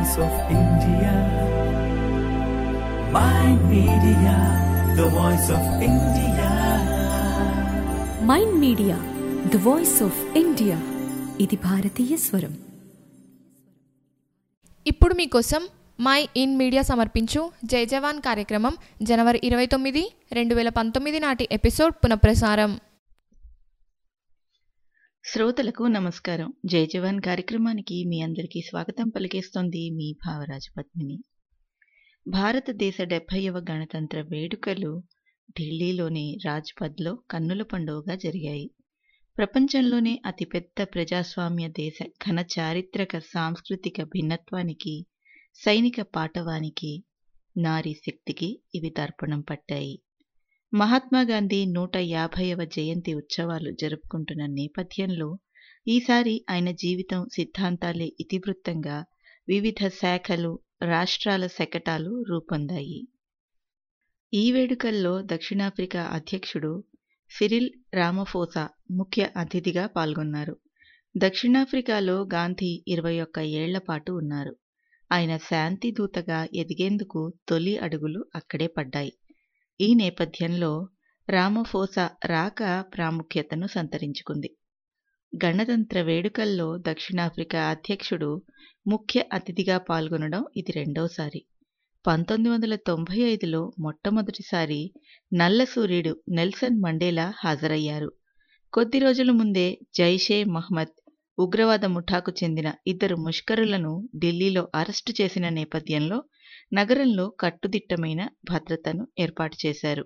voice of India. My media, the voice of India. Mind media the voice of India ఇది భారతీయ స్వరం ఇప్పుడు మీకోసం మై ఇన్ మీడియా సమర్పించు జై జవాన్ కార్యక్రమం జనవరి ఇరవై తొమ్మిది రెండు వేల పంతొమ్మిది నాటి ఎపిసోడ్ పునఃప్రసారం శ్రోతలకు నమస్కారం జై జవాన్ కార్యక్రమానికి మీ అందరికీ స్వాగతం పలికేస్తోంది మీ భావరాజు పద్మిని భారతదేశ డెబ్భైవ గణతంత్ర వేడుకలు ఢిల్లీలోని రాజ్పథ్లో కన్నుల పండుగగా జరిగాయి ప్రపంచంలోనే అతిపెద్ద ప్రజాస్వామ్య దేశ ఘన చారిత్రక సాంస్కృతిక భిన్నత్వానికి సైనిక పాటవానికి నారీ శక్తికి ఇవి దర్పణం పట్టాయి మహాత్మా గాంధీ నూట యాభైవ జయంతి ఉత్సవాలు జరుపుకుంటున్న నేపథ్యంలో ఈసారి ఆయన జీవితం సిద్ధాంతాలే ఇతివృత్తంగా వివిధ శాఖలు రాష్ట్రాల శకటాలు రూపొందాయి ఈ వేడుకల్లో దక్షిణాఫ్రికా అధ్యక్షుడు సిరిల్ రామఫోసా ముఖ్య అతిథిగా పాల్గొన్నారు దక్షిణాఫ్రికాలో గాంధీ ఇరవై ఒక్క ఏళ్ల పాటు ఉన్నారు ఆయన శాంతి దూతగా ఎదిగేందుకు తొలి అడుగులు అక్కడే పడ్డాయి ఈ నేపథ్యంలో రామఫోసా రాక ప్రాముఖ్యతను సంతరించుకుంది గణతంత్ర వేడుకల్లో దక్షిణాఫ్రికా అధ్యక్షుడు ముఖ్య అతిథిగా పాల్గొనడం ఇది రెండోసారి పంతొమ్మిది వందల తొంభై ఐదులో మొట్టమొదటిసారి నల్ల సూర్యుడు నెల్సన్ మండేలా హాజరయ్యారు కొద్ది రోజుల ముందే జైషే మహ్మద్ ఉగ్రవాద ముఠాకు చెందిన ఇద్దరు ముష్కరులను ఢిల్లీలో అరెస్టు చేసిన నేపథ్యంలో నగరంలో కట్టుదిట్టమైన భద్రతను ఏర్పాటు చేశారు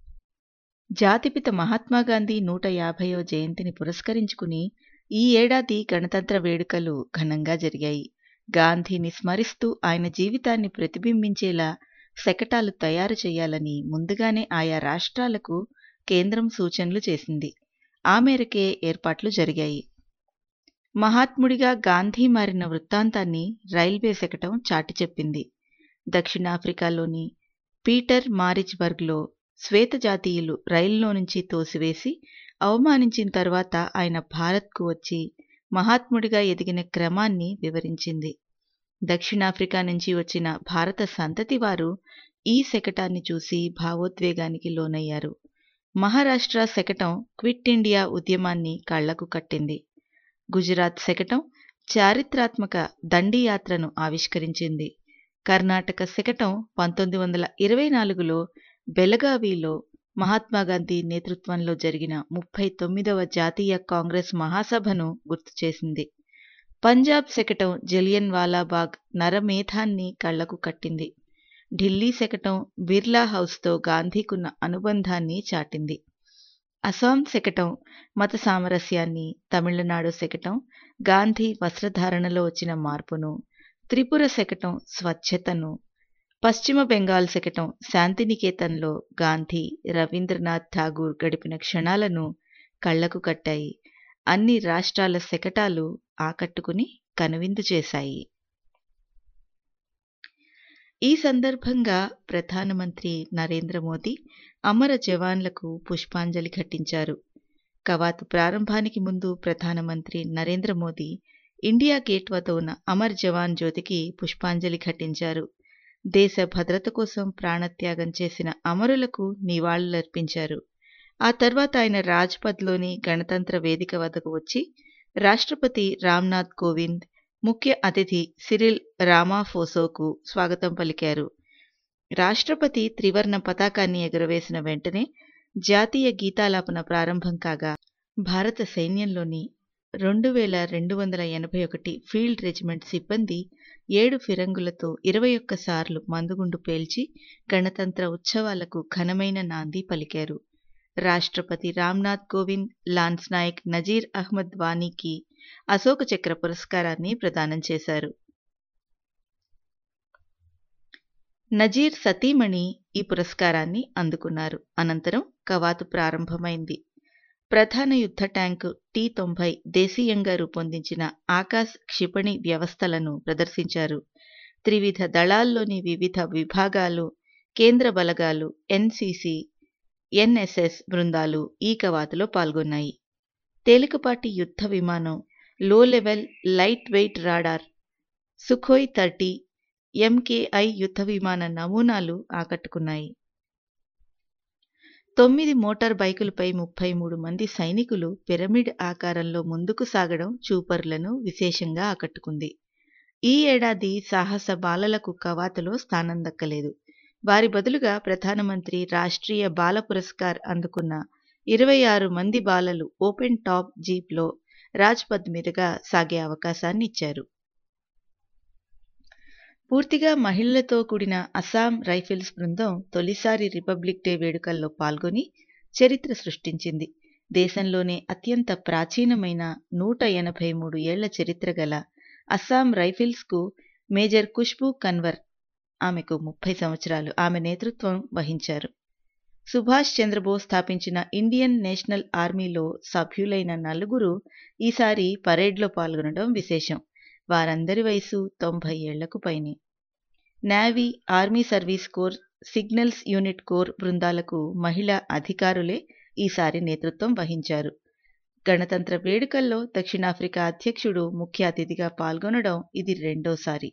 జాతిపిత మహాత్మాగాంధీ నూట యాభైవ జయంతిని పురస్కరించుకుని ఈ ఏడాది గణతంత్ర వేడుకలు ఘనంగా జరిగాయి గాంధీని స్మరిస్తూ ఆయన జీవితాన్ని ప్రతిబింబించేలా శకటాలు తయారు చేయాలని ముందుగానే ఆయా రాష్ట్రాలకు కేంద్రం సూచనలు చేసింది ఆ మేరకే ఏర్పాట్లు జరిగాయి మహాత్ముడిగా గాంధీ మారిన వృత్తాంతాన్ని రైల్వే శకటం చాటి చెప్పింది దక్షిణాఫ్రికాలోని పీటర్ మారిచ్బర్గ్లో శ్వేత జాతీయులు రైల్లో నుంచి తోసివేసి అవమానించిన తర్వాత ఆయన భారత్కు వచ్చి మహాత్ముడిగా ఎదిగిన క్రమాన్ని వివరించింది దక్షిణాఫ్రికా నుంచి వచ్చిన భారత సంతతి వారు ఈ శకటాన్ని చూసి భావోద్వేగానికి లోనయ్యారు మహారాష్ట్ర శకటం క్విట్ ఇండియా ఉద్యమాన్ని కళ్లకు కట్టింది గుజరాత్ శకటం చారిత్రాత్మక దండియాత్రను ఆవిష్కరించింది కర్ణాటక శకటం పంతొమ్మిది వందల ఇరవై నాలుగులో బెలగావిలో మహాత్మాగాంధీ నేతృత్వంలో జరిగిన ముప్పై తొమ్మిదవ జాతీయ కాంగ్రెస్ మహాసభను గుర్తు చేసింది పంజాబ్ శకటం జలియన్ వాలాబాగ్ నరమేధాన్ని కళ్లకు కట్టింది ఢిల్లీ శకటం బిర్లా హౌస్తో గాంధీకున్న అనుబంధాన్ని చాటింది అస్సాం శకటం మత సామరస్యాన్ని తమిళనాడు శకటం గాంధీ వస్త్రధారణలో వచ్చిన మార్పును త్రిపుర శకటం స్వచ్ఛతను పశ్చిమ బెంగాల్ శకటం శాంతినికేతన్లో గాంధీ రవీంద్రనాథ్ ఠాగూర్ గడిపిన క్షణాలను కళ్లకు కట్టాయి అన్ని రాష్ట్రాల శకటాలు ఆకట్టుకుని కనువిందు చేశాయి ఈ సందర్భంగా ప్రధానమంత్రి నరేంద్ర మోదీ అమర జవాన్లకు పుష్పాంజలి ఘటించారు కవాతు ప్రారంభానికి ముందు ప్రధానమంత్రి నరేంద్ర మోదీ ఇండియా గేట్ వద్ద ఉన్న అమర్ జవాన్ జ్యోతికి పుష్పాంజలి ఘటించారు దేశ భద్రత కోసం ప్రాణత్యాగం చేసిన అమరులకు నివాళులర్పించారు ఆ తర్వాత ఆయన రాజ్పథ్లోని గణతంత్ర వేదిక వద్దకు వచ్చి రాష్ట్రపతి రామ్నాథ్ కోవింద్ ముఖ్య అతిథి సిరిల్ రామాఫోసోకు స్వాగతం పలికారు రాష్ట్రపతి త్రివర్ణ పతాకాన్ని ఎగురవేసిన వెంటనే జాతీయ గీతాలాపన ప్రారంభం కాగా భారత సైన్యంలోని రెండు వేల రెండు వందల ఎనభై ఒకటి ఫీల్డ్ రెజిమెంట్ సిబ్బంది ఏడు ఫిరంగులతో ఇరవై ఒక్కసార్లు మందుగుండు పేల్చి గణతంత్ర ఉత్సవాలకు ఘనమైన నాంది పలికారు రాష్ట్రపతి రామ్నాథ్ కోవింద్ లాన్స్ నాయక్ నజీర్ అహ్మద్ వానీకి అశోక చక్ర పురస్కారాన్ని ప్రదానం చేశారు నజీర్ సతీమణి ఈ పురస్కారాన్ని అందుకున్నారు అనంతరం కవాతు ప్రారంభమైంది ప్రధాన యుద్ధ ట్యాంకు టీ తొంభై దేశీయంగా రూపొందించిన ఆకాశ్ క్షిపణి వ్యవస్థలను ప్రదర్శించారు త్రివిధ దళాల్లోని వివిధ విభాగాలు కేంద్ర బలగాలు ఎన్సిసి ఎన్ఎస్ఎస్ బృందాలు ఈ కవాతులో పాల్గొన్నాయి తేలికపాటి యుద్ధ విమానం లో level light weight radar Sukhoi thirty MKI యుద్ధ విమాన నమూనాలు ఆకట్టుకున్నాయి తొమ్మిది మోటార్ బైకులపై ముప్పై మూడు మంది సైనికులు పిరమిడ్ ఆకారంలో ముందుకు సాగడం చూపరులను విశేషంగా ఆకట్టుకుంది ఈ ఏడాది సాహస బాలలకు కవాతులో స్థానం దక్కలేదు వారి బదులుగా ప్రధానమంత్రి రాష్ట్రీయ బాల పురస్కార్ అందుకున్న ఇరవై ఆరు మంది బాలలు ఓపెన్ టాప్ జీప్లో రాజ్పథ్ మీదుగా సాగే అవకాశాన్ని ఇచ్చారు పూర్తిగా మహిళలతో కూడిన అస్సాం రైఫిల్స్ బృందం తొలిసారి రిపబ్లిక్ డే వేడుకల్లో పాల్గొని చరిత్ర సృష్టించింది దేశంలోనే అత్యంత ప్రాచీనమైన నూట ఎనభై మూడు ఏళ్ల చరిత్ర గల అస్సాం రైఫిల్స్కు మేజర్ ఖుష్బూ కన్వర్ ఆమెకు ముప్పై సంవత్సరాలు ఆమె నేతృత్వం వహించారు సుభాష్ చంద్రబోస్ స్థాపించిన ఇండియన్ నేషనల్ ఆర్మీలో సభ్యులైన నలుగురు ఈసారి పరేడ్లో పాల్గొనడం విశేషం వారందరి వయసు తొంభై ఏళ్లకు పైనే navy army service corps signals unit corps బృందాలకు మహిళా అధికారులే ఈసారి నేతృత్వం వహించారు గణతంత్ర వేడుకల్లో దక్షిణాఫ్రికా అధ్యక్షుడు ముఖ్య అతిథిగా పాల్గొనడం ఇది రెండోసారి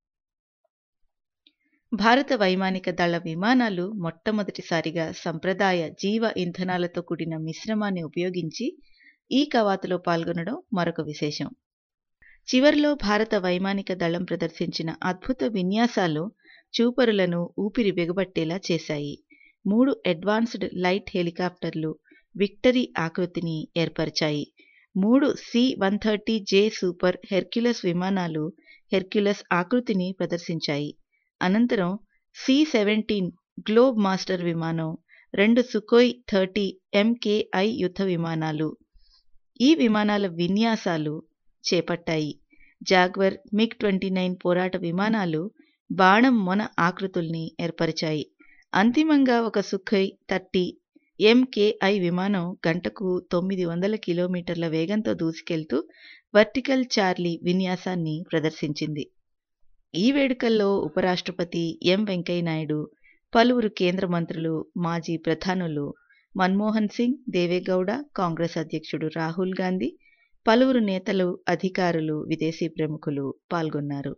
భారత వైమానిక దళ విమానాలు మొట్టమొదటిసారిగా సంప్రదాయ జీవ ఇంధనాలతో కూడిన మిశ్రమాన్ని ఉపయోగించి ఈ కవాతులో పాల్గొనడం మరొక విశేషం చివర్లో భారత వైమానిక దళం ప్రదర్శించిన అద్భుత విన్యాసాలు చూపరులను ఊపిరి బిగబట్టేలా చేశాయి మూడు అడ్వాన్స్డ్ లైట్ హెలికాప్టర్లు విక్టరీ ఆకృతిని ఏర్పరిచాయి మూడు C one thirty J super Hercules విమానాలు హెర్క్యులస్ ఆకృతిని ప్రదర్శించాయి అనంతరం సి సెవెంటీన్ గ్లోబ్ మాస్టర్ విమానం రెండు సుకోయ్ థర్టీ ఎంకేఐ యుద్ధ విమానాలు ఈ విమానాల విన్యాసాలు చేపట్టాయి జాగ్వర్ మిగ్ ట్వంటీ నైన్ పోరాట విమానాలు బాణం మొన ఆకృతుల్ని ఏర్పరిచాయి అంతిమంగా ఒక సుఖై థర్టీ ఎంకేఐ విమానం గంటకు తొమ్మిది వందల కిలోమీటర్ల వేగంతో దూసుకెళ్తూ వర్టికల్ చార్లీ విన్యాసాన్ని ప్రదర్శించింది ఈ వేడుకల్లో ఉపరాష్ట్రపతి ఎం వెంకయ్యనాయుడు పలువురు కేంద్ర మంత్రులు మాజీ ప్రధానులు మన్మోహన్ సింగ్ దేవేగౌడ కాంగ్రెస్ అధ్యక్షుడు రాహుల్ గాంధీ పలువురు నేతలు అధికారులు విదేశీ ప్రముఖులు పాల్గొన్నారు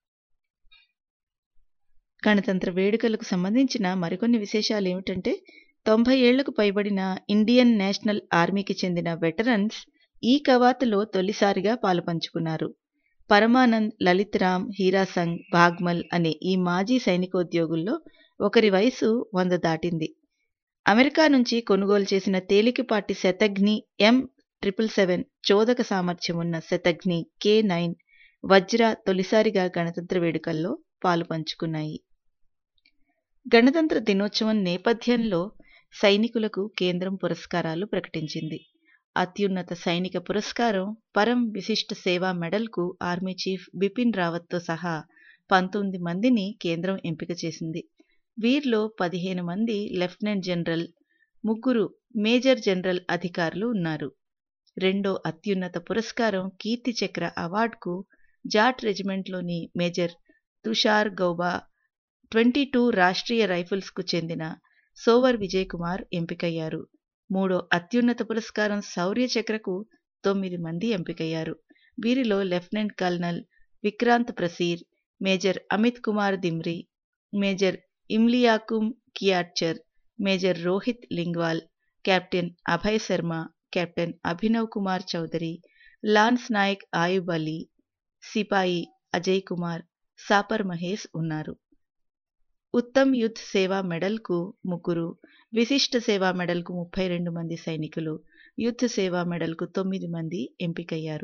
గణతంత్ర వేడుకలకు సంబంధించిన మరికొన్ని విశేషాలు ఏమిటంటే తొంభై ఏళ్లకు పైబడిన ఇండియన్ నేషనల్ ఆర్మీకి చెందిన వెటరన్స్ ఈ కవాతులో తొలిసారిగా పాలుపంచుకున్నారు పరమానంద్ లలిత్ రామ్ హీరాసంగ్ భాగ్మల్ అనే ఈ మాజీ సైనికోద్యోగుల్లో ఒకరి వయసు వంద దాటింది అమెరికా నుంచి కొనుగోలు చేసిన తేలికపాటి శతఘ్ని ఎం ట్రిపుల్ సెవెన్ చోదక సామర్థ్యం ఉన్న శతఘ్ని కే నైన్ వజ్ర తొలిసారిగా గణతంత్ర వేడుకల్లో పాలు పంచుకున్నాయి గణతంత్ర దినోత్సవం నేపథ్యంలో సైనికులకు కేంద్రం పురస్కారాలు ప్రకటించింది అత్యున్నత సైనిక పురస్కారం పరం విశిష్ట సేవా మెడల్కు ఆర్మీ చీఫ్ బిపిన్ రావత్తో సహా పంతొమ్మిది మందిని కేంద్రం ఎంపిక చేసింది వీరిలో పదిహేను మంది లెఫ్టినెంట్ జనరల్ ముగ్గురు మేజర్ జనరల్ అధికారులు ఉన్నారు రెండో అత్యున్నత పురస్కారం కీర్తి చక్ర అవార్డుకు జాట్ రెజిమెంట్లోని major Tushar Gauba twenty two Rashtriya రైఫిల్స్కు చెందిన సోవర్ విజయ్ కుమార్ ఎంపికయ్యారు మూడో అత్యున్నత పురస్కారం శౌర్య చక్రకు తొమ్మిది మంది ఎంపికయ్యారు వీరిలో lieutenant colonel Vikrant Prasir major Amit Kumar Dimri major Imliakum Kiadchar major Rohit Lingwal captain Abhay Sharma captain Abhinav Kumar Chaudhary lance Naik Ayub Ali Sepoy Ajay Kumar సాపర్ Mahesh ఉన్నారు ఉత్తమ్ యుద్ధ్ సేవా మెడల్కు ముగ్గురు విశిష్ట సేవా మెడల్కు ముప్పై రెండు మంది సైనికులు యుద్ధ సేవా మెడల్కు తొమ్మిది మంది ఎంపికయ్యారు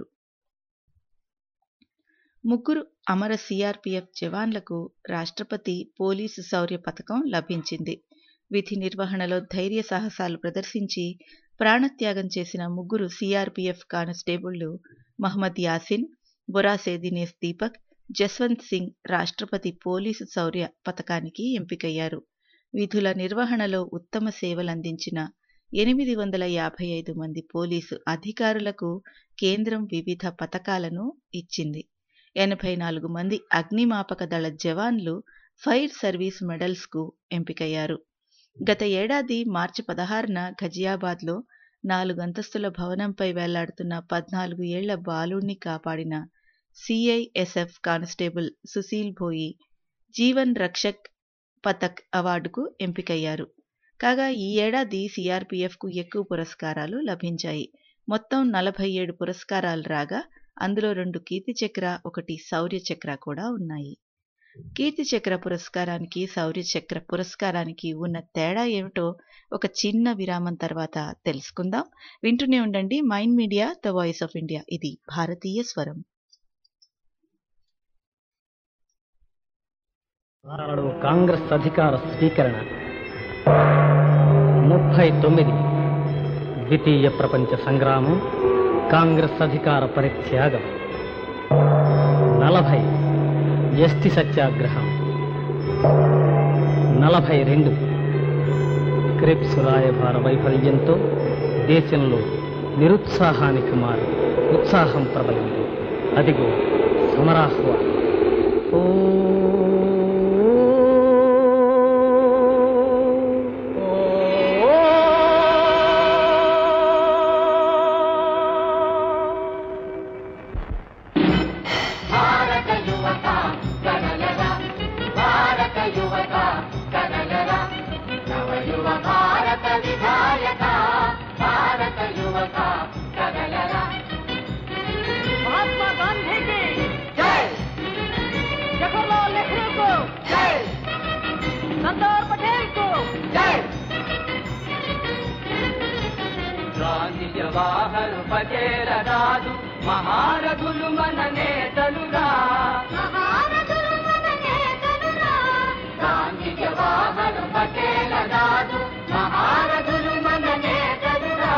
ముగ్గురు అమర సిఆర్పిఎఫ్ జవాన్లకు రాష్ట్రపతి పోలీసు శౌర్య పథకం లభించింది విధి నిర్వహణలో ధైర్య సాహసాలు ప్రదర్శించి ప్రాణత్యాగం చేసిన ముగ్గురు సిఆర్పిఎఫ్ కానిస్టేబుళ్లు మహమ్మద్ యాసిన్ బొరాసే దినేష్ దీపక్ జస్వంత్ సింగ్ రాష్ట్రపతి పోలీసు శౌర్య పథకానికి ఎంపికయ్యారు విధుల నిర్వహణలో ఉత్తమ సేవలందించిన ఎనిమిది వందల యాభై ఐదు మంది పోలీసు అధికారులకు కేంద్రం వివిధ పథకాలను ఇచ్చింది ఎనభై నాలుగు మంది అగ్నిమాపక దళ జవాన్లు ఫైర్ సర్వీస్ మెడల్స్కు ఎంపికయ్యారు గత ఏడాది మార్చి పదహారున ఘజియాబాద్లో నాలుగు అంతస్తుల భవనంపై వేలాడుతున్న పద్నాలుగు ఏళ్ల బాలుణ్ణి కాపాడిన సిఐఎస్ఎఫ్ కానిస్టేబుల్ సుశీల్ భోయి జీవన్ రక్షక్ పథక్ అవార్డుకు ఎంపికయ్యారు కాగా ఈ ఏడాది సిఆర్పిఎఫ్కు ఎక్కువ పురస్కారాలు లభించాయి మొత్తం నలభై ఏడు పురస్కారాలు రాగా అందులో రెండు కీర్తి చక్ర ఒకటి శౌర్య చక్ర కూడా ఉన్నాయి కీర్తి చక్ర పురస్కారానికి శౌర్య చక్ర పురస్కారానికి ఉన్న తేడా ఏమిటో ఒక చిన్న విరామం తర్వాత తెలుసుకుందాం వింటూనే ఉండండి Mind media the voice of India ఇది భారతీయ స్వరం నాడు కాంగ్రెస్ అధికార స్వీకరణ ముప్పై తొమ్మిది ద్వితీయ ప్రపంచ సంగ్రామం కాంగ్రెస్ అధికార పరిత్యాగం నలభై ఎస్టి సత్యాగ్రహం నలభై రెండు క్రిప్స్ రాయభార వైఫల్యంతో దేశంలో నిరుత్సాహానికి మారి ఉత్సాహం ప్రబలింది అదిగో సమరాహ్వానం महात्मा गांधी की जय जवाहरलाल नेहरू को जय सरदार पटेल को जय గాంధీ జవాహర్ పటేల రాదు మహారథులు మన నేతలురా గాంధీ జవాహర్ పటేల రాదు మహారథులు మన నేతలురా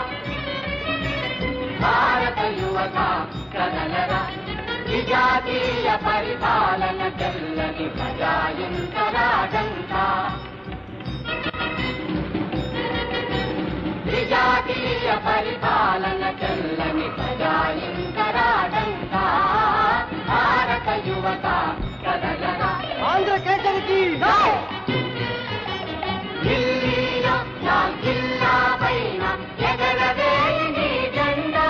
భారత యువత కదలరా విజాతీయ పరిపాలన తెల్లని ప్రజాయంతరాజంతా విజాతీయ పరిపాలన తెల్లని ప్రజాయంతరాజంతా భారత యువత కదలరా आंध्र केसर की ఢిల్లీలో లాల్ కిల్లా పైన ఎగరవేయి నీ జెండా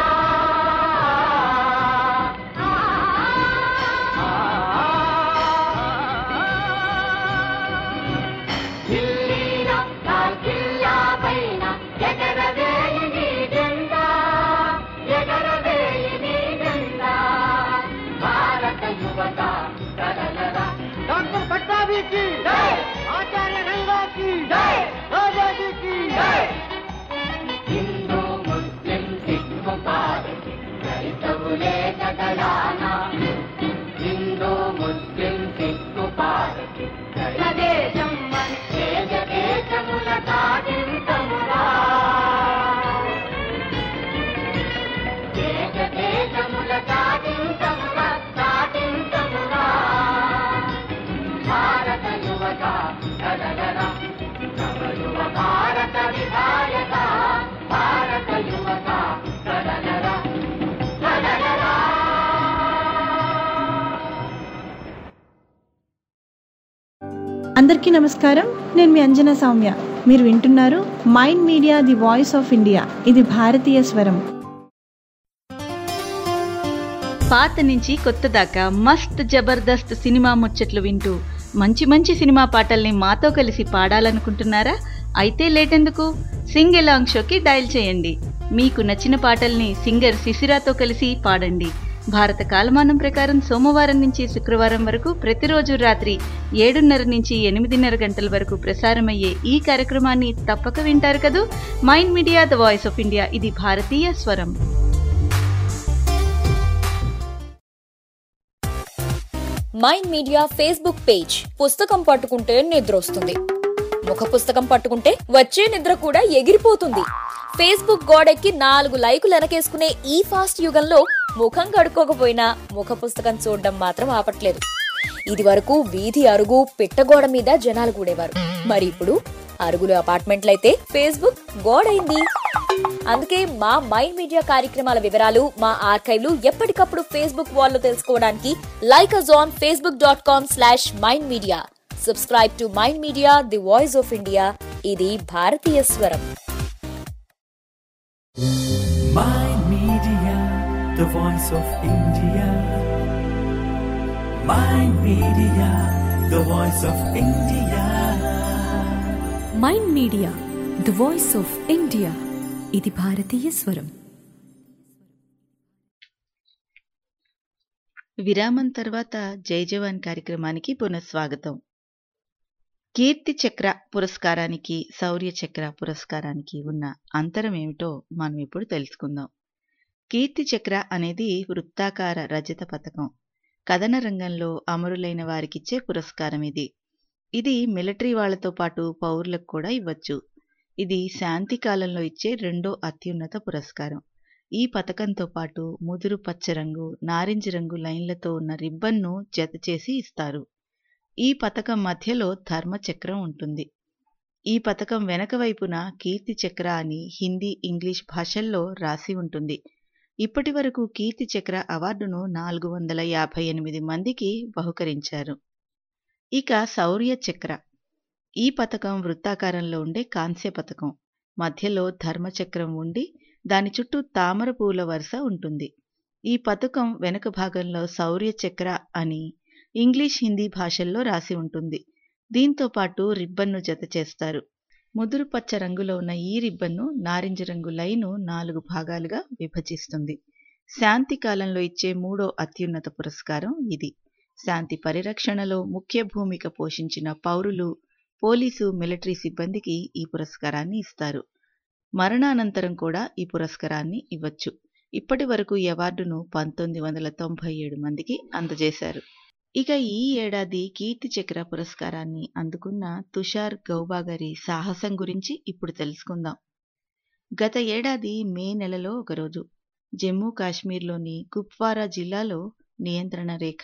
ఢిల్లీలో లాల్ కిల్లా పైన ఎగరవేయి నీ జెండా ఎగరవేయి నీ జెండా భారత యువత కదలరా डॉक्टर पट्टाभी की जय आचार्य गंगा की जय आजादी की जय హిందూ ముస్లిం సిక్కు పార్టీ క్రైస్తవులే కదలానా హిందూ ముస్లిం సిక్కు పార్టీ దేశం మన దేశ దేశముల సాధించమురా దేశ దేశముల సాధించమురా సాధించమురా భారత యువత కదలరా నవయువ భారత విధాయక భారత యువత కదలరా కదలరా అందరికీ నమస్కారం నేను మీ అంజనా సౌమ్య మీరు వింటున్నారు Mind Media the voice of India ఇది భారతీయ స్వరం పాత నుంచి కొత్త దాకా మస్త్ జబర్దస్త్ సినిమా ముచ్చట్లు వింటూ మంచి మంచి సినిమా పాటల్ని మాతో కలిసి పాడాలనుకుంటున్నారా అయితే లేటెందుకు సింగ్ ఎలాంగ్ షోకి డయల్ చేయండి మీకు నచ్చిన పాటల్ని సింగర్ శిశిరాతో కలిసి పాడండి భారత కాలమానం ప్రకారం సోమవారం నుంచి శుక్రవారం వరకు ప్రతిరోజు రాత్రి ఏడున్నర నుంచి ఎనిమిదిన్నర గంటల వరకు ప్రసారమయ్యే ఈ కార్యక్రమాన్ని తప్పక వింటారు కదూ Mind media the voice of India ఇది భారతీయ స్వరం మైండ్ మీడియా ఫేస్బుక్ పేజ్ పుస్తకం పట్టుకుంటే నిద్ర వస్తుంది ముఖ పుస్తకం పట్టుకుంటే వచ్చే నిద్ర కూడా ఎగిరిపోతుంది ఫేస్బుక్ గోడెక్కి నాలుగు లైకులు వెనకేసుకునే ఈ ఫాస్ట్ యుగంలో ముఖం కడుక్కోకపోయినా ముఖ పుస్తకం చూడడం మాత్రం ఆపట్లేదు ఇది వరకు వీధి అరుగు పిట్టగోడ మీద జనాలు కూడేవారు మరి ఇప్పుడు అరుగులు అపార్ట్మెంట్లయితే ఫేస్బుక్ గోడైంది అందుకే మా మైండ్ మీడియా కార్యక్రమాల వివరాలు మా ఆర్కైవ్లు ఎప్పటికప్పుడు ఫేస్బుక్ వాల్లో తెలుసుకోవడానికి like us on Facebook dot com slash Mind Media subscribe to Mind Media the voice of India ఇది భారతీయ స్వరం Mind Media, the voice of India. Mind Media, the voice of India. Mind media the voice of India ఇది భారతీయ స్వరం విరామం తర్వాత జై జవాన్ కార్యక్రమానికి పునఃస్వాగతం కీర్తి చక్ర పురస్కారానికి శౌర్య చక్ర పురస్కారానికి ఉన్న అంతరం ఏమిటో మనం ఇప్పుడు తెలుసుకుందాం కీర్తి చక్ర అనేది వృత్తాకార రజత పథకం కథన రంగంలో అమరులైన వారికిచ్చే పురస్కారం ఇది ఇది మిలిటరీ వాళ్లతో పాటు పౌరులకు కూడా ఇవ్వచ్చు ఇది శాంతి కాలంలో ఇచ్చే రెండో అత్యున్నత పురస్కారం ఈ పథకంతో పాటు ముదురు పచ్చ రంగు నారింజ రంగు లైన్లతో ఉన్న రిబ్బన్ను జత చేసి ఇస్తారు ఈ పథకం మధ్యలో ధర్మచక్రం ఉంటుంది ఈ పథకం వెనక వైపున కీర్తి చక్ర అని హిందీ ఇంగ్లీష్ భాషల్లో రాసి ఉంటుంది ఇప్పటి వరకు కీర్తి చక్ర అవార్డును నాలుగు వందల యాభై ఎనిమిది మందికి బహుకరించారు ఇక శౌర్య చక్ర ఈ పథకం వృత్తాకారంలో ఉండే కాంస్య పథకం మధ్యలో ధర్మచక్రం ఉండి దాని చుట్టూ తామర పూల వరుస ఉంటుంది ఈ పథకం వెనుక భాగంలో శౌర్య చక్ర అని ఇంగ్లీష్ హిందీ భాషల్లో రాసి ఉంటుంది దీంతో పాటు రిబ్బన్ను జత చేస్తారు ముదురు పచ్చ రంగులో ఉన్న ఈ రిబ్బన్ను నారింజ రంగు లైను నాలుగు భాగాలుగా విభజిస్తుంది శాంతి కాలంలో ఇచ్చే మూడో అత్యున్నత పురస్కారం ఇది శాంతి పరిరక్షణలో ముఖ్య భూమిక పోషించిన పౌరులు పోలీసు మిలిటరీ సిబ్బందికి ఈ పురస్కారాన్ని ఇస్తారు మరణానంతరం కూడా ఈ పురస్కారాన్ని ఇవ్వచ్చు ఇప్పటి వరకు ఈ అవార్డును పంతొమ్మిది వందల తొంభై ఏడు మందికి అందజేశారు ఇక ఈ ఏడాది కీర్తి చక్ర పురస్కారాన్ని అందుకున్న తుషార్ గౌబా గారి సాహసం గురించి ఇప్పుడు తెలుసుకుందాం గత ఏడాది మే నెలలో ఒకరోజు జమ్మూ కాశ్మీర్లోని కుప్వారా జిల్లాలో నియంత్రణ రేఖ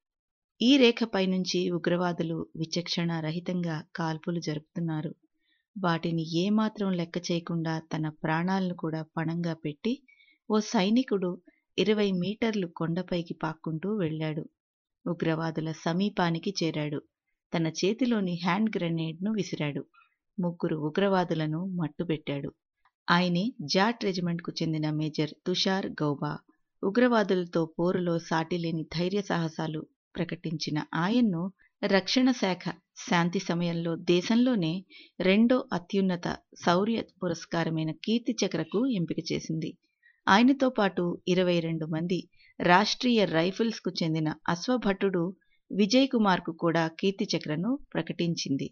ఈ రేఖపై నుంచి ఉగ్రవాదులు విచక్షణ రహితంగా కాల్పులు జరుపుతున్నారు వాటిని ఏమాత్రం లెక్క చేయకుండా తన ప్రాణాలను కూడా పణంగా పెట్టి ఓ సైనికుడు ఇరవై మీటర్లు కొండపైకి పాక్కుంటూ వెళ్ళాడు ఉగ్రవాదుల సమీపానికి చేరాడు తన చేతిలోని హ్యాండ్ గ్రెనేడ్ను విసిరాడు ముగ్గురు ఉగ్రవాదులను మట్టుపెట్టాడు ఆయనే జాట్ రెజిమెంట్కు చెందిన మేజర్ తుషార్ గౌబా ఉగ్రవాదులతో పోరులో సాటిలేని ధైర్య సాహసాలు ప్రకటించిన ఆయన్ను రక్షణ శాఖ శాంతి సమయంలో దేశంలోనే రెండో అత్యున్నత శౌర్య పురస్కారమైన కీర్తి చక్రకు ఎంపిక చేసింది ఆయనతో పాటు ఇరవై రెండు మంది రాష్ట్రీయ రైఫిల్స్కు చెందిన అశ్వభటుడు విజయ్ కుమార్కు కూడా కీర్తి చక్రను ప్రకటించింది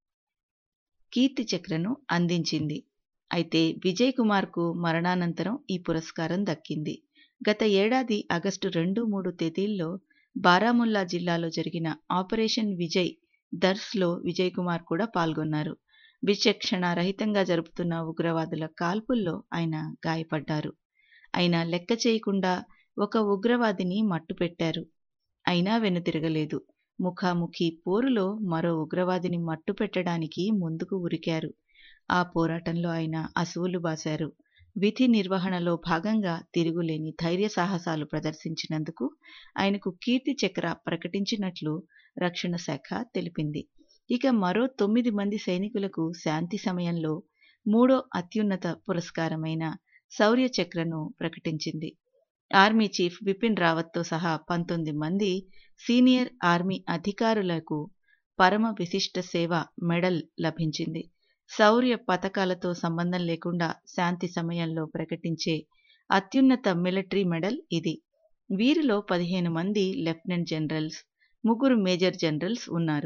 కీర్తి చక్రను అందించింది అయితే విజయ్ కుమార్కు మరణానంతరం ఈ పురస్కారం దక్కింది గత ఏడాది ఆగస్టు రెండు మూడు తేదీల్లో బారాముల్లా జిల్లాలో జరిగిన ఆపరేషన్ విజయ్ దర్స్లో విజయ్ కుమార్ కూడా పాల్గొన్నారు విచక్షణ రహితంగా జరుపుతున్న ఉగ్రవాదుల కాల్పుల్లో ఆయన గాయపడ్డారు అయినా లెక్క చేయకుండా ఒక ఉగ్రవాదిని మట్టుపెట్టారు అయినా వెనుతిరగలేదు ముఖాముఖి పోరులో మరో ఉగ్రవాదిని మట్టుపెట్టడానికి ముందుకు ఉరికారు ఆ పోరాటంలో ఆయన అసువులు బాశారు విధి నిర్వహణలో భాగంగా తిరుగులేని ధైర్య సాహసాలు ప్రదర్శించినందుకు ఆయనకు కీర్తి చక్ర ప్రకటించినట్లు రక్షణ శాఖ తెలిపింది ఇక మరో తొమ్మిది మంది సైనికులకు శాంతి సమయంలో మూడో అత్యున్నత పురస్కారమైన శౌర్య చక్రను ప్రకటించింది ఆర్మీ చీఫ్ బిపిన్ రావత్తో సహా పంతొమ్మిది మంది సీనియర్ ఆర్మీ అధికారులకు పరమ విశిష్ట సేవ మెడల్ లభించింది శౌర్య పథకాలతో సంబంధం లేకుండా శాంతి సమయంలో ప్రకటించే అత్యున్నత మిలిటరీ మెడల్ ఇది వీరిలో పదిహేను మంది లెఫ్టినెంట్ జనరల్స్ ముగ్గురు మేజర్ జనరల్స్ ఉన్నారు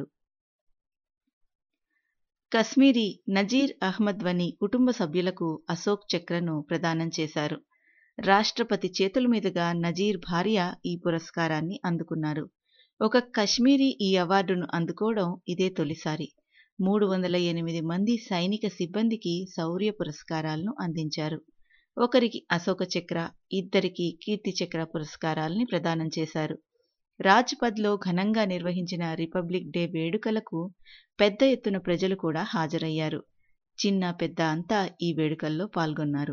కశ్మీరీ నజీర్ అహ్మద్ వని కుటుంబ సభ్యులకు అశోక్ చక్రను ప్రదానం చేశారు రాష్ట్రపతి చేతుల మీదుగా నజీర్ భార్య ఈ పురస్కారాన్ని అందుకున్నారు ఒక కశ్మీరీ ఈ అవార్డును అందుకోవడం ఇదే తొలిసారి మూడు వందల ఎనిమిది మంది సైనిక సిబ్బందికి శౌర్య పురస్కారాలను అందించారు ఒకరికి అశోక చక్ర ఇద్దరికి కీర్తి చక్ర పురస్కారాల్ని ప్రదానం చేశారు రాజ్పథ్లో ఘనంగా నిర్వహించిన రిపబ్లిక్ డే వేడుకలకు పెద్ద ఎత్తున ప్రజలు కూడా హాజరయ్యారు చిన్న పెద్ద అంతా ఈ వేడుకల్లో పాల్గొన్నారు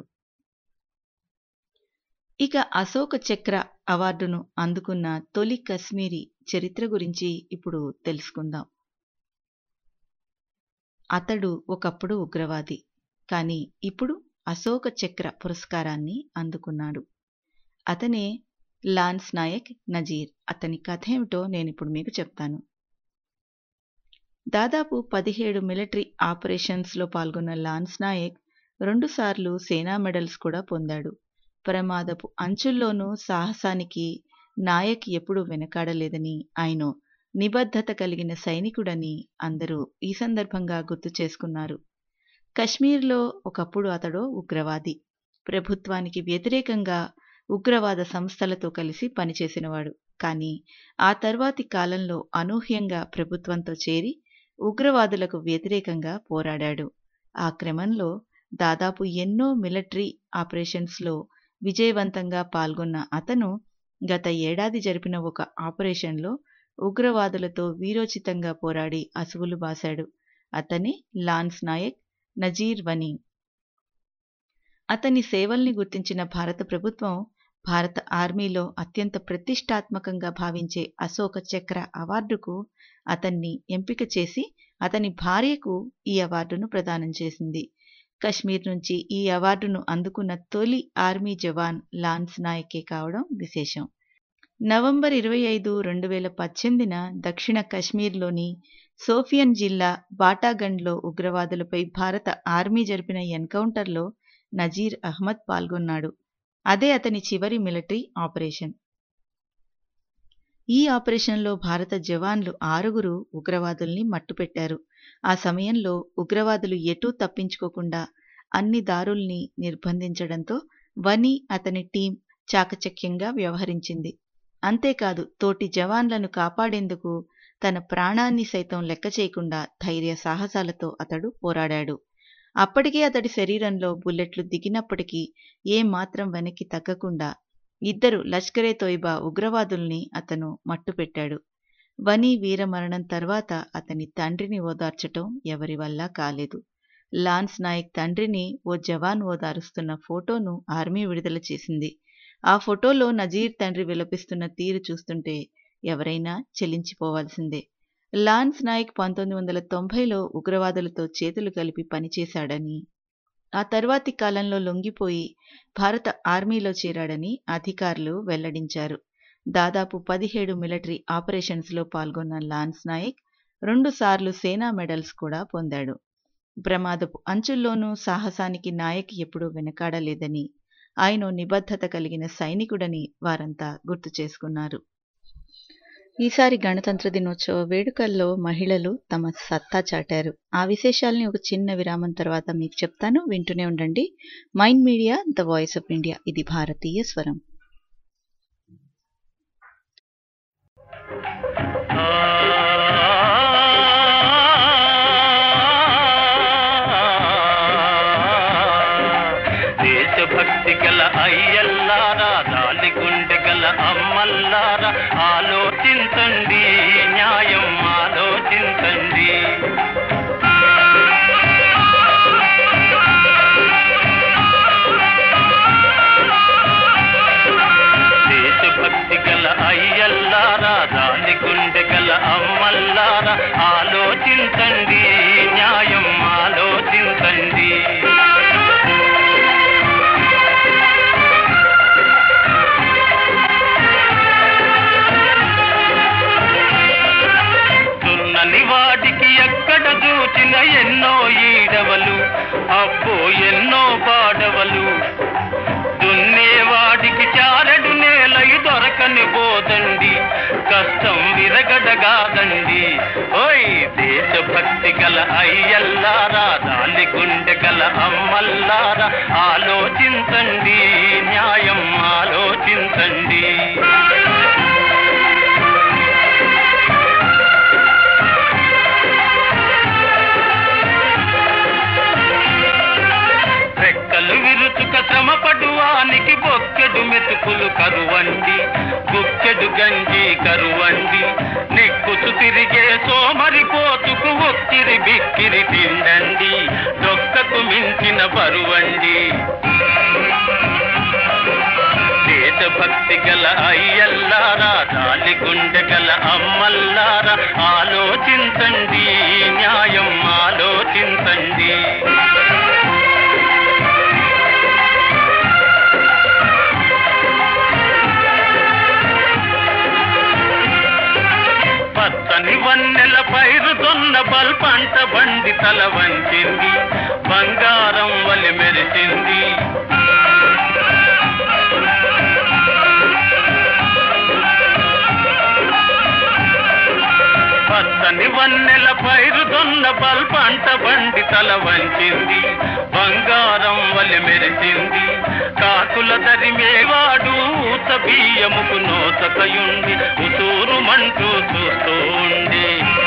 ఇక అశోక చక్ర అవార్డును అందుకున్న తొలి కశ్మీరీ చరిత్ర గురించి ఇప్పుడు తెలుసుకుందాం అతడు ఒకప్పుడు ఉగ్రవాది కానీ ఇప్పుడు అశోక చక్ర పురస్కారాన్ని అందుకున్నాడు అతనే లాన్స్ నాయక్ నజీర్ అతని కథ ఏమిటో నేను ఇప్పుడు మీకు చెప్తాను దాదాపు పదిహేడు మిలిటరీ ఆపరేషన్స్లో పాల్గొన్న లాన్స్ నాయక్ రెండుసార్లు సేనా మెడల్స్ కూడా పొందాడు ప్రమాదపు అంచుల్లోనూ సాహసానికి నాయక్ ఎప్పుడూ వెనకాడలేదని ఆయన నిబద్ధత కలిగిన సైనికుడని అందరూ ఈ సందర్భంగా గుర్తు చేసుకున్నారు కశ్మీర్లో ఒకప్పుడు అతడు ఉగ్రవాది ప్రభుత్వానికి వ్యతిరేకంగా ఉగ్రవాద సంస్థలతో కలిసి పనిచేసినవాడు కానీ ఆ తర్వాతి కాలంలో అనూహ్యంగా ప్రభుత్వంతో చేరి ఉగ్రవాదులకు వ్యతిరేకంగా పోరాడాడు ఆ క్రమంలో దాదాపు ఎన్నో మిలిటరీ ఆపరేషన్స్లో విజయవంతంగా పాల్గొన్న అతను గత ఏడాది జరిపిన ఒక ఆపరేషన్లో ఉగ్రవాదులతో వీరోచితంగా పోరాడి అసువులు బాశాడు అతనే లాన్స్ నాయక్ నజీర్ వనీ అతని సేవల్ని గుర్తించిన భారత ప్రభుత్వం భారత ఆర్మీలో అత్యంత ప్రతిష్టాత్మకంగా భావించే అశోక చక్ర అవార్డుకు అతన్ని ఎంపిక చేసి అతని భార్యకు ఈ అవార్డును ప్రదానం చేసింది కశ్మీర్ నుంచి ఈ అవార్డును అందుకున్న తొలి ఆర్మీ జవాన్ లాన్స్ నాయకే కావడం విశేషం నవంబర్ ఇరవై ఐదు రెండు వేల పద్దెనిమిదిన దక్షిణ కశ్మీర్లోని సోఫియన్ జిల్లా బాటాగండ్లో ఉగ్రవాదులపై భారత ఆర్మీ జరిపిన ఎన్కౌంటర్లో నజీర్ అహ్మద్ పాల్గొన్నాడు అదే అతని చివరి మిలిటరీ ఆపరేషన్ ఈ ఆపరేషన్లో భారత జవాన్లు ఆరుగురు ఉగ్రవాదుల్ని మట్టుపెట్టారు ఆ సమయంలో ఉగ్రవాదులు ఎటూ తప్పించుకోకుండా అన్ని దారుల్ని నిర్బంధించడంతో వని అతని టీం చాకచక్యంగా వ్యవహరించింది అంతేకాదు తోటి జవాన్లను కాపాడేందుకు తన ప్రాణాన్ని సైతం లెక్క చేయకుండా ధైర్య సాహసాలతో అతడు పోరాడాడు అప్పటికే అతడి శరీరంలో బుల్లెట్లు దిగినప్పటికీ ఏమాత్రం వెనక్కి తగ్గకుండా ఇద్దరు లష్కరే తోయిబా ఉగ్రవాదుల్ని అతను మట్టుపెట్టాడు వని వీరమరణం తర్వాత అతని తండ్రిని ఓదార్చటం ఎవరి వల్ల కాలేదు లాన్స్ నాయక్ తండ్రిని ఓ జవాన్ ఓదారుస్తున్న ఫోటోను ఆర్మీ విడుదల చేసింది ఆ ఫోటోలో నజీర్ తండ్రి విలపిస్తున్న తీరు చూస్తుంటే ఎవరైనా చెలించిపోవాల్సిందే లాన్స్ నాయక్ పంతొమ్మిది వందల తొంభైలో ఉగ్రవాదులతో చేతులు కలిపి పనిచేశాడని ఆ తర్వాతి కాలంలో లొంగిపోయి భారత ఆర్మీలో చేరాడని అధికారులు వెల్లడించారు దాదాపు పదిహేడు మిలిటరీ ఆపరేషన్స్లో పాల్గొన్న లాన్స్ నాయక్ రెండుసార్లు సేనా మెడల్స్ కూడా పొందాడు ప్రమాదపు అంచుల్లోనూ సాహసానికి నాయక్ ఎప్పుడూ వెనకాడలేదని ఆయన నిబద్ధత కలిగిన సైనికుడని వారంతా గుర్తు చేసుకున్నారు ఈసారి గణతంత్ర దినోత్సవ వేడుకల్లో మహిళలు తమ సత్తా చాటారు ఆ విశేషాల్ని ఒక చిన్న విరామం తర్వాత మీకు చెప్తాను వింటూనే ఉండండి Mind media the voice of India ఇది భారతీయ స్వరం దేశభక్తి గల అయ్యల్లారా దాలి గుండె గల అమ్మల్లారా ఆలోచించండి న్యాయం ఆలోచించండి దేశభక్తి గల అయ్యల్లారా దాని గుండె గల అమ్మల్లారా ఆలోచించండి న్యాయం ఆలోచించండి దున్నని వాడికి ఎక్కడ చూచిన ఎన్నో ఈడవలు అబ్బో ఎన్నో పాడవలు దున్నేవాడికి చారడు నేలయి దొరకని పోదండి కష్టం విరగడగాదండి ఓయ్ దేశభక్తి గల అయ్యల్లారా దాలి గుండె గల అమ్మల్లారా ఆలోచించండి న్యాయం ఆలోచించండి రెక్కలు విరుచుక శ్రమపడువానికి బొక్కెడు మెతుకులు కరువండి గుక్కెడు గంజి కరువండి నెక్కుతు తిరిగే సోమరి పోతుకు ఒక్కిరి బిక్కిరి తిండండి డొక్కకు మించిన బరువండి దేశభక్తి గల అయ్యల్లారా దాలి గుండె గల అమ్మల్లారా ఆలోచించండి న్యాయం ఆలోచించండి పచ్చని వన్నెల పైరుతున్న బల్పంట బండి తల వంచింది బంగారం వలి మెరిసింది పచ్చని వన్నెల పైరుతున్న బల్పంట బండి తల వంచింది బంగారం వలి మెరిసింది కాకుల దరిమేవాడు ఊత బియ్యముకు నోతకయుండి ఉసూరు మంటూ చూస్తూ ఉండి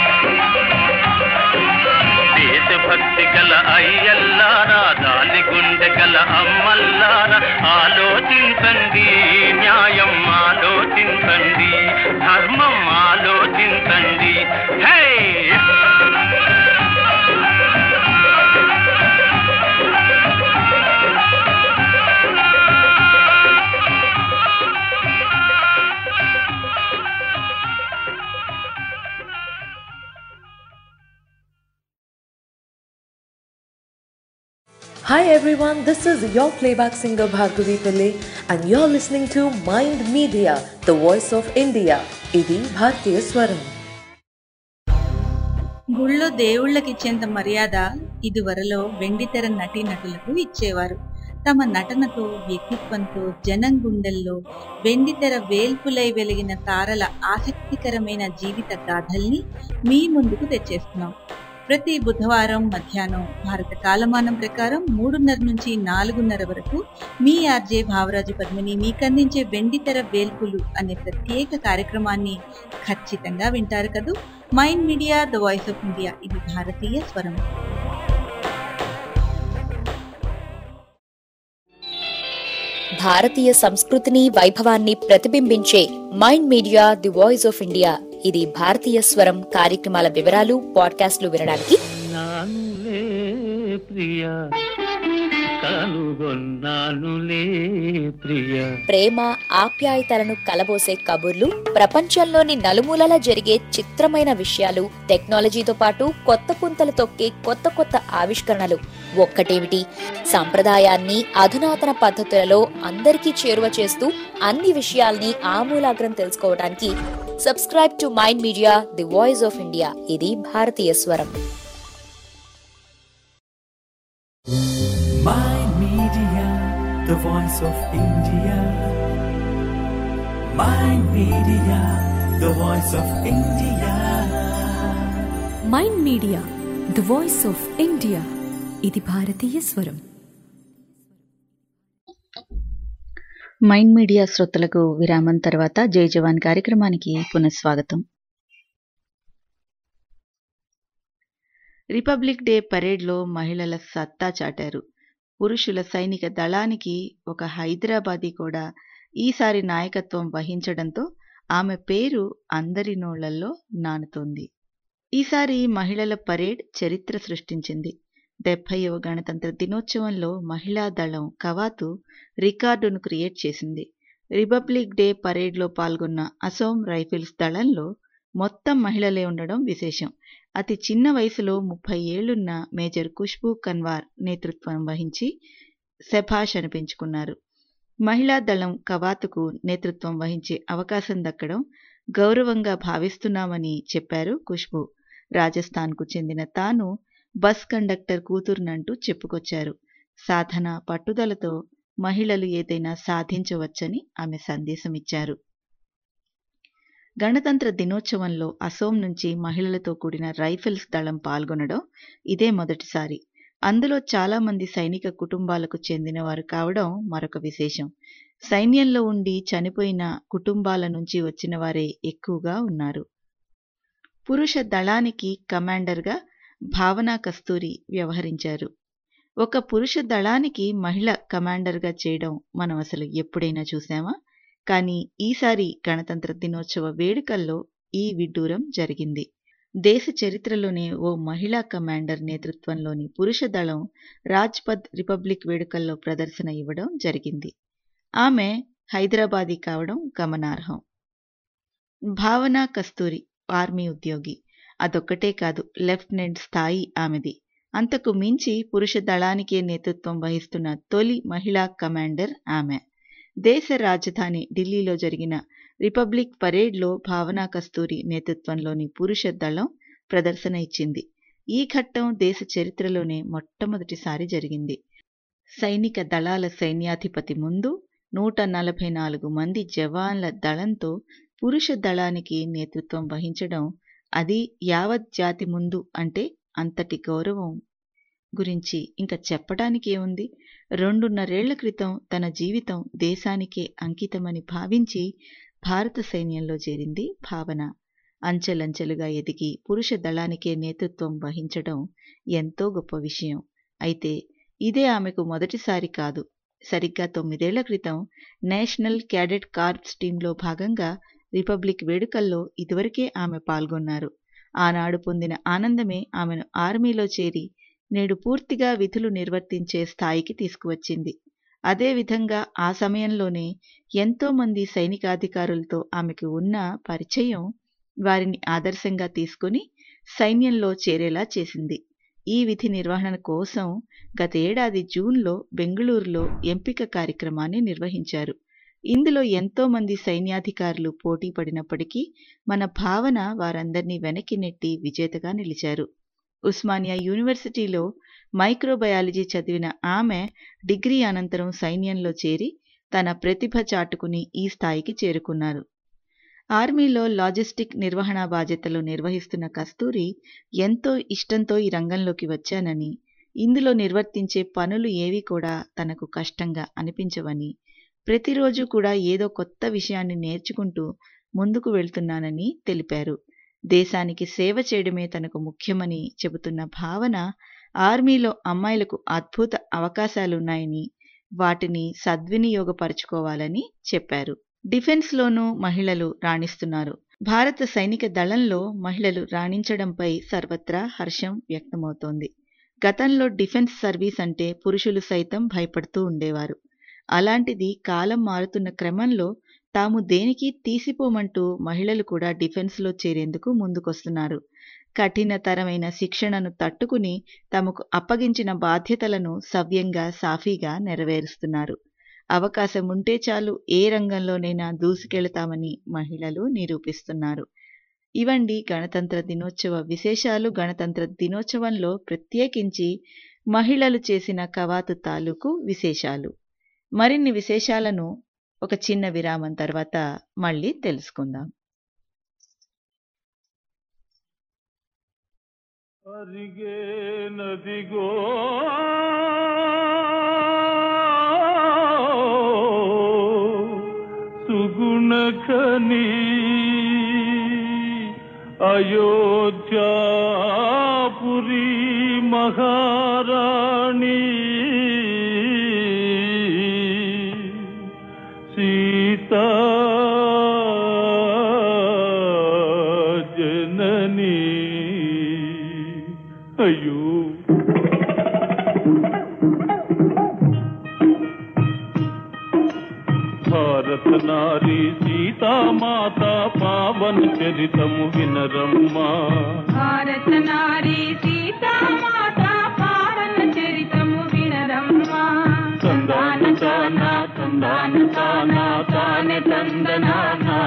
దేశభక్తి గల అయ్యల్లారా దాని గుండె గల అమ్మల్లారా ఆలోచించండి న్యాయం ఆలోచించండి ధర్మం ఆలోచించండి హే Hi everyone, this is your playback singer Bhargavi Pillai and you're listening to Mind Media, the voice of India. ఇది భారతీయ స్వరం గుళ్ళో దేవుళ్ళకి ఇచ్చేంత మర్యాద ఇదివరలో వెండితెర నటీనటులకు ఇచ్చేవారు తమ నటనతో వ్యక్తిత్వంతో జనం గుండెల్లో వెండితెర వేల్పులై వెలిగిన తారల ఆసక్తికరమైన జీవిత గాథల్ని మీ ముందుకు తెచ్చేస్తున్నాం ప్రతి బుధవారం మధ్యాహ్నం భారత కాలమానం ప్రకారం మూడున్నర నుంచి నాలుగున్నర వరకు మీ ఆర్జే భావరాజు పద్మిని మీకందించే వెండితెర వేల్పులు అనే ప్రత్యేక కార్యక్రమాన్ని ఖచ్చితంగా వింటారు కదూ Mind media the voice of India ఇది భారతీయ స్వరం భారతీయ సంస్కృతిని వైభవాన్ని ప్రతిబింబించే Mind Media the voice of India ఇది భారతీయ స్వరం కార్యక్రమాల వివరాలు పాడ్కాస్ట్లు వినడానికి నానులే ప్రియ కనుగొన్నానులే ప్రియ ప్రేమ ఆప్యాయతలను కలబోసే కబుర్లు ప్రపంచంలోని నలుమూలల జరిగే చిత్రమైన విషయాలు టెక్నాలజీతో పాటు కొత్త పుంతలు తొక్కే కొత్త కొత్త ఆవిష్కరణలు ఒక్కటేమిటి సంప్రదాయాన్ని అధునాతన పద్ధతులలో అందరికీ చేరువ చేస్తూ అన్ని విషయాల్ని ఆమూలాగ్రం తెలుసుకోవడానికి subscribe to Mind Media the voice of India ఇది భారతీయ స్వరం Mind Media, the voice of India. Mind Media, the voice of India. Mind media the voice of India ఇది భారతీయ స్వరం మైండ్ మీడియా శ్రోతలకు విరామం తర్వాత జై జవాన్ కార్యక్రమానికి పునఃస్వాగతం రిపబ్లిక్ డే పరేడ్లో మహిళల సత్తా చాటారు పురుషుల సైనిక దళానికి ఒక హైదరాబాదీ కూడా ఈసారి నాయకత్వం వహించడంతో ఆమె పేరు అందరి నోళ్లలో నానుతోంది ఈసారి మహిళల పరేడ్ చరిత్ర సృష్టించింది డెబ్బైవ గణతంత్ర దినోత్సవంలో మహిళా దళం కవాతు రికార్డును క్రియేట్ చేసింది రిపబ్లిక్ డే పరేడ్లో పాల్గొన్న అసోం రైఫిల్స్ దళంలో మొత్తం మహిళలే ఉండడం విశేషం అతి చిన్న వయసులో ముప్పై ఏళ్లున్న మేజర్ ఖుష్బూ కన్వార్ నేతృత్వం వహించి శభాష్ అనిపించుకున్నారు మహిళా దళం కవాతుకు నేతృత్వం వహించే అవకాశం దక్కడం గౌరవంగా భావిస్తున్నామని చెప్పారు ఖుష్బూ రాజస్థాన్కు చెందిన తాను బస్ కండక్టర్ కూతురునంటూ చెప్పుకొచ్చారు సాధన పట్టుదలతో మహిళలు ఏదైనా సాధించవచ్చని ఆమె సందేశమిచ్చారు గణతంత్ర దినోత్సవంలో అసోం నుంచి మహిళలతో కూడిన రైఫిల్స్ దళం పాల్గొనడం ఇదే మొదటిసారి అందులో చాలా మంది సైనిక కుటుంబాలకు చెందినవారు కావడం మరొక విశేషం సైన్యంలో ఉండి చనిపోయిన కుటుంబాల నుంచి వచ్చిన వారే ఎక్కువగా ఉన్నారు పురుష దళానికి కమాండర్గా భావనా కస్తూరి వ్యవహరించారు ఒక పురుష దళానికి మహిళ కమాండర్గా చేయడం మనం అసలు ఎప్పుడైనా చూసామా కానీ ఈసారి గణతంత్ర దినోత్సవ వేడుకల్లో ఈ విడ్డూరం జరిగింది దేశ చరిత్రలోనే ఓ మహిళా కమాండర్ నేతృత్వంలోని పురుష దళం రాజ్పథ్ రిపబ్లిక్ వేడుకల్లో ప్రదర్శన ఇవ్వడం జరిగింది ఆమె హైదరాబాదీ కావడం గమనార్హం భావన కస్తూరి ఆర్మీ ఉద్యోగి అదొక్కటే కాదు లెఫ్టినెంట్ స్థాయి ఆమెది అంతకు మించి పురుష దళానికే నేతృత్వం వహిస్తున్న తొలి మహిళా కమాండర్ ఆమె దేశ రాజధాని ఢిల్లీలో జరిగిన రిపబ్లిక్ పరేడ్లో భావనా కస్తూరి నేతృత్వంలోని పురుష దళం ప్రదర్శన ఇచ్చింది ఈ ఘట్టం దేశ చరిత్రలోనే మొట్టమొదటిసారి జరిగింది సైనిక దళాల సైన్యాధిపతి ముందు నూట నలభై నాలుగు మంది జవాన్ల దళంతో పురుష దళానికి నేతృత్వం వహించడం అది యావత్ జాతి ముందు అంటే అంతటి గౌరవం గురించి ఇంకా చెప్పడానికి ఏముంది రెండున్నరేళ్ల క్రితం తన జీవితం దేశానికే అంకితమని భావించి భారత సైన్యంలో చేరింది భావన అంచెలంచెలుగా ఎదిగి పురుష దళానికే నేతృత్వం వహించడం ఎంతో గొప్ప విషయం అయితే ఇదే ఆమెకు మొదటిసారి కాదు సరిగ్గా తొమ్మిదేళ్ల క్రితం నేషనల్ క్యాడెట్ కార్ప్స్ టీంలో భాగంగా రిపబ్లిక్ వేడుకల్లో ఇదివరకే ఆమె పాల్గొన్నారు ఆనాడు పొందిన ఆనందమే ఆమెను ఆర్మీలో చేరి నేడు పూర్తిగా విధులు నిర్వర్తించే స్థాయికి తీసుకువచ్చింది అదేవిధంగా ఆ సమయంలోనే ఎంతో మంది సైనికాధికారులతో ఆమెకు ఉన్న పరిచయం వారిని ఆదర్శంగా తీసుకుని సైన్యంలో చేరేలా చేసింది ఈ విధి నిర్వహణ కోసం గతేడాది జూన్లో బెంగళూరులో ఎంపిక కార్యక్రమాన్ని నిర్వహించారు ఇందులో ఎంతో మంది సైన్యాధికారులు పోటీ పడినప్పటికీ మన భావన వారందరినీ వెనక్కి నెట్టి విజేతగా నిలిచారు ఉస్మానియా యూనివర్సిటీలో మైక్రోబయాలజీ చదివిన ఆమె డిగ్రీ అనంతరం సైన్యంలో చేరి తన ప్రతిభ చాటుకుని ఈ స్థాయికి చేరుకున్నారు ఆర్మీలో లాజిస్టిక్ నిర్వహణ బాధ్యతలు నిర్వహిస్తున్న కస్తూరి ఎంతో ఇష్టంతో ఈ రంగంలోకి వచ్చానని ఇందులో నిర్వర్తించే పనులు ఏవి కూడా తనకు కష్టంగా అనిపించవని ప్రతిరోజు కూడా ఏదో కొత్త విషయాన్ని నేర్చుకుంటూ ముందుకు వెళ్తున్నానని తెలిపారు దేశానికి సేవ చేయడమే తనకు ముఖ్యమని చెబుతున్న భావన ఆర్మీలో అమ్మాయిలకు అద్భుత అవకాశాలున్నాయని వాటిని సద్వినియోగపరుచుకోవాలని చెప్పారు డిఫెన్స్లోనూ మహిళలు రాణిస్తున్నారు భారత సైనిక దళంలో మహిళలు రాణించడంపై సర్వత్రా హర్షం వ్యక్తమవుతోంది గతంలో డిఫెన్స్ సర్వీస్ అంటే పురుషులు సైతం భయపడుతూ ఉండేవారు అలాంటిది కాలం మారుతున్న క్రమంలో తాము దేనికి తీసిపోమంటూ మహిళలు కూడా డిఫెన్స్లో చేరేందుకు ముందుకొస్తున్నారు కఠినతరమైన శిక్షణను తట్టుకుని తమకు అప్పగించిన బాధ్యతలను సవ్యంగా సాఫీగా నెరవేరుస్తున్నారు అవకాశం ఉంటే చాలు ఏ రంగంలోనైనా దూసుకెళతామని మహిళలు నిరూపిస్తున్నారు ఇవండి గణతంత్ర దినోత్సవ విశేషాలు గణతంత్ర దినోత్సవంలో ప్రత్యేకించి మహిళలు చేసిన కవాతు తాలూకు విశేషాలు మరిన్ని విశేషాలను ఒక చిన్న విరామం తర్వాత మళ్ళీ తెలుసుకుందాం అరిగే నదిగో సుగుణఖని అయోధ్యాపురి మహారాణి సీతా జనని అయ్యో భారత నారీ సీతామాత పావన చరితము వినరమ్మా భారత నారీ సీతామాత పావన చరితము వినరమ్మా తందాన తానా తందాన తానా తానే తందనానా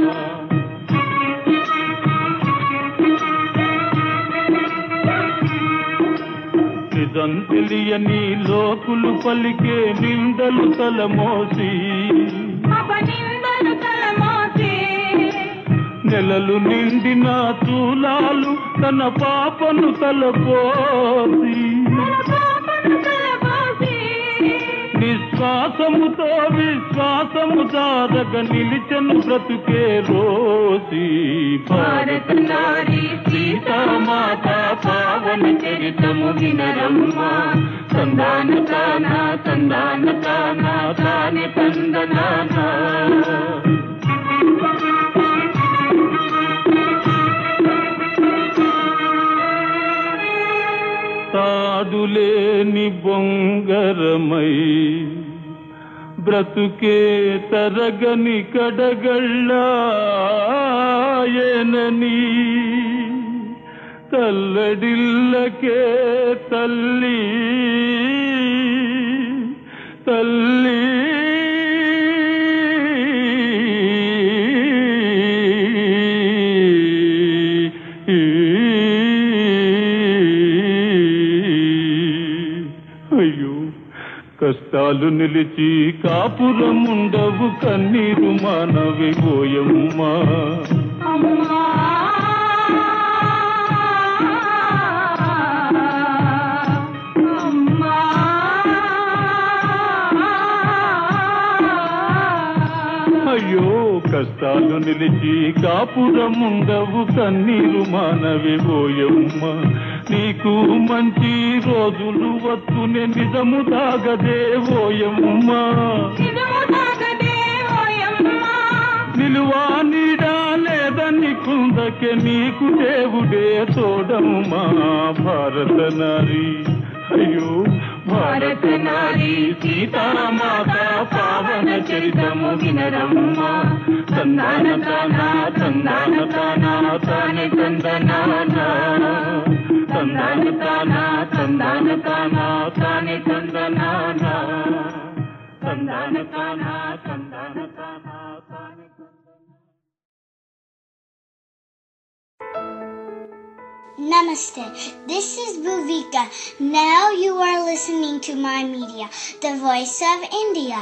నిజం తెలియని లోకులు పలికే నిందలు తలమోసి అపనిందలు తలమోసే నెలలు నిండిన చూలాలు తన పాపను తలపోసి పాపను తలపోసే నిశ్వాసముతో విశ్వాసము జారగ నిలిచను బ్రతుకే రోసి భారత నారీ సీతామాత పావన చరితము వినరమ్మా తందాన తానా తందాన తానా తాని తందనానా తాడులేని బొంగరమై బ్రతుకే తరగని కడగళ్ళాయనని తల్లడిల్లకే తల్లి తల్లి ఈ కష్టాలు నిలిచి కాపురముండవు కన్నీరు మానవి ఓయమ్మా అమ్మా అమ్మా అయ్యో కష్టాలు నిలిచి కాపురముండవు కన్నీరు మానవి ఓయమ్మ నీకు మంచి రోజులు వస్తునే నిజము దాగదే ఓయమ్మ నిజము తాగదే ఓయమ్మా నిలువా నీడా లేదని కుందకే నీకు దేవుడే తోడమ్మా భారత నారి అయ్యో భారత నారి సీతామాత పావన చరితము వినరమ్మా తందాన తాన తందాన తాన తానే తందనాన తందాన తాన తందాన తాన తానే తందనాన తందాన తాన తందాన తాన తానే Namaste. This is Bhuvika. Now you are listening to my media, the voice of India.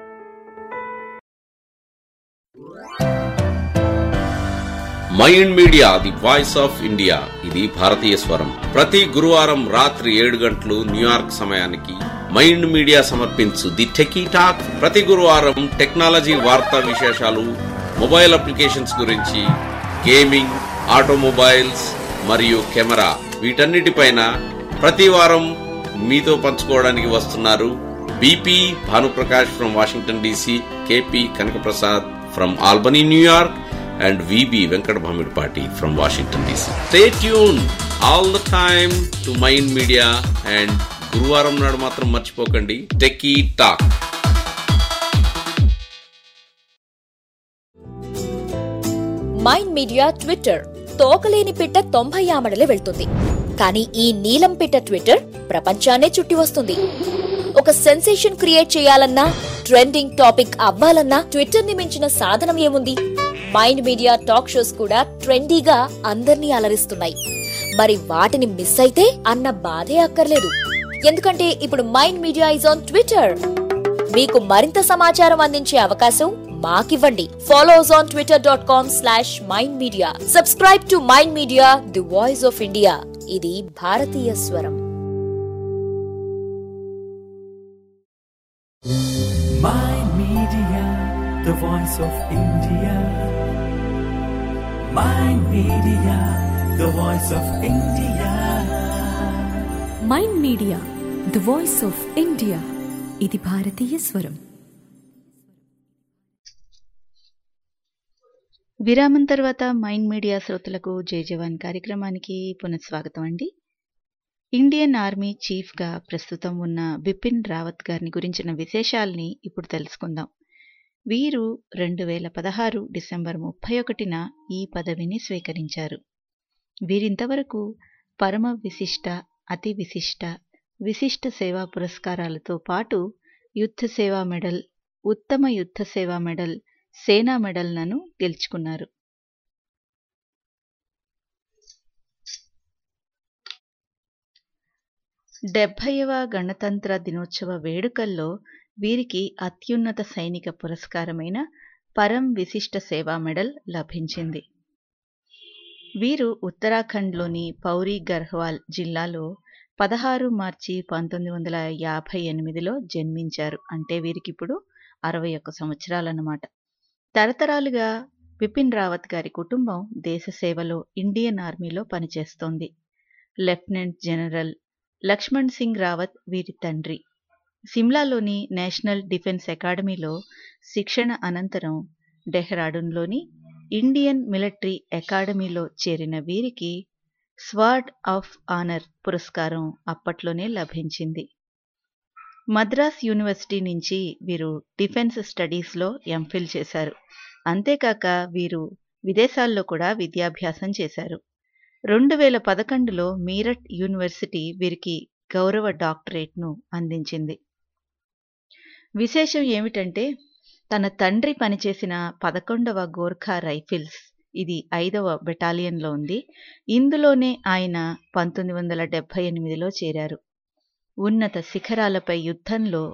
Mind Media the voice of India ఇది భారతీయ స్వరం ప్రతి గురువారం రాత్రి ఏడు గంటలు న్యూయార్క్ సమయానికి మైండ్ మీడియా సమర్పించు ది టెకీ టాక్ ప్రతి గురువారం టెక్నాలజీ వార్తా విశేషాలు మొబైల్ అప్లికేషన్స్ గురించి గేమింగ్ ఆటోమొబైల్స్ మరియు కెమెరా వీటన్నిటిపైన ప్రతి వారం మీతో పంచుకోవడానికి వస్తున్నారు BP Bhanuprakash from Washington DC KP Kanakaprasad from Albany New York and VB Venkat Bhamidpati from Washington DC. Stay tuned all the time to Mind Media and గురువారం నాడు మాత్రం మర్చిపోకండి techie talk Mind Media Twitter తోకలేని పిట్ట తొంభై ఆమడలే వెళ్తుంది కానీ ఈ నీలం పిట్ట ట్విట్టర్ ప్రపంచాన్నే చుట్టి వస్తుంది ఒక సెన్సేషన్ క్రియేట్ చేయాలన్నా ట్రెండింగ్ టాపిక్ అవ్వాలన్నా ట్విట్టర్ ని మించిన సాధనం ఏముంది మైండ్ మీడియా టాక్ షోస్ కూడా ట్రెండీగా అందర్నీ అలరిస్తున్నాయి మరి వాటిని మిస్ అయితే అన్న బాధే అక్కర్లేదు ఎందుకంటే ఇప్పుడు Mind Media is on Twitter మీకు మరింత సమాచారం అందించే అవకాశం మాకివ్వండి follow us on Twitter dot com slash Mind Media subscribe to Mind Media the voice of India ఇది భారతీయ స్వరం Mind Media, the voice of India. Mind Media, the voice of India. Mind media the voice of India ఇది భారతీయ స్వరం విరామం తర్వాత mind media శ్రోతలకు జై జవాన్ కార్యక్రమానికి పునఃస్వాగతం అండి ఇండియన్ ఆర్మీ చీఫ్గా ప్రస్తుతం ఉన్న బిపిన్ రావత్ గారిని గురించిన విశేషాల్ని ఇప్పుడు తెలుసుకుందాం వీరు రెండు వేల పదహారు డిసెంబర్ ముప్పై ఒకటిన ఈ పదవిని స్వీకరించారు వీరింతవరకు పరమ విశిష్ట అతి విశిష్ట విశిష్ట సేవా పురస్కారాలతో పాటు యుద్ధ సేవా మెడల్ ఉత్తమ యుద్ధ సేవా మెడల్ సేనా మెడల్లను గెలుచుకున్నారు డెబ్భైవ గణతంత్ర దినోత్సవ వేడుకల్లో వీరికి అత్యున్నత సైనిక పురస్కారమైన పరం విశిష్ట సేవా మెడల్ లభించింది వీరు ఉత్తరాఖండ్లోని పౌరీ గర్హ్వాల్ జిల్లాలో పదహారు మార్చి పంతొమ్మిది వందల యాభై ఎనిమిదిలో జన్మించారు అంటే వీరికి ఇప్పుడు అరవై ఒక్క సంవత్సరాలన్నమాట తరతరాలుగా బిపిన్ రావత్ గారి కుటుంబం దేశ సేవలో ఇండియన్ ఆర్మీలో పనిచేస్తోంది లెఫ్టినెంట్ జనరల్ లక్ష్మణ్ సింగ్ రావత్ వీరి తండ్రి సిమ్లాలోని నేషనల్ డిఫెన్స్ అకాడమీలో శిక్షణ అనంతరం డెహ్రాడూన్లోని ఇండియన్ మిలిటరీ అకాడమీలో చేరిన వీరికి స్వార్డ్ ఆఫ్ ఆనర్ పురస్కారం అప్పట్లోనే లభించింది మద్రాస్ యూనివర్సిటీ నుంచి వీరు డిఫెన్స్ స్టడీస్లో ఎంఫిల్ చేశారు అంతేకాక వీరు విదేశాల్లో కూడా విద్యాభ్యాసం చేశారు రెండు వేల పదకొండులో మీరట్ యూనివర్సిటీ వీరికి గౌరవ డాక్టరేట్ను అందించింది విశేషం ఏమిటంటే తన తండ్రి పనిచేసిన పదకొండవ గోర్ఖా రైఫిల్స్ ఇది ఐదవ బెటాలియన్లో ఉంది ఇందులోనే ఆయన పంతొమ్మిది వందల డెబ్భై ఎనిమిదిలో చేరారు ఉన్నత శిఖరాలపై యుద్ధంలో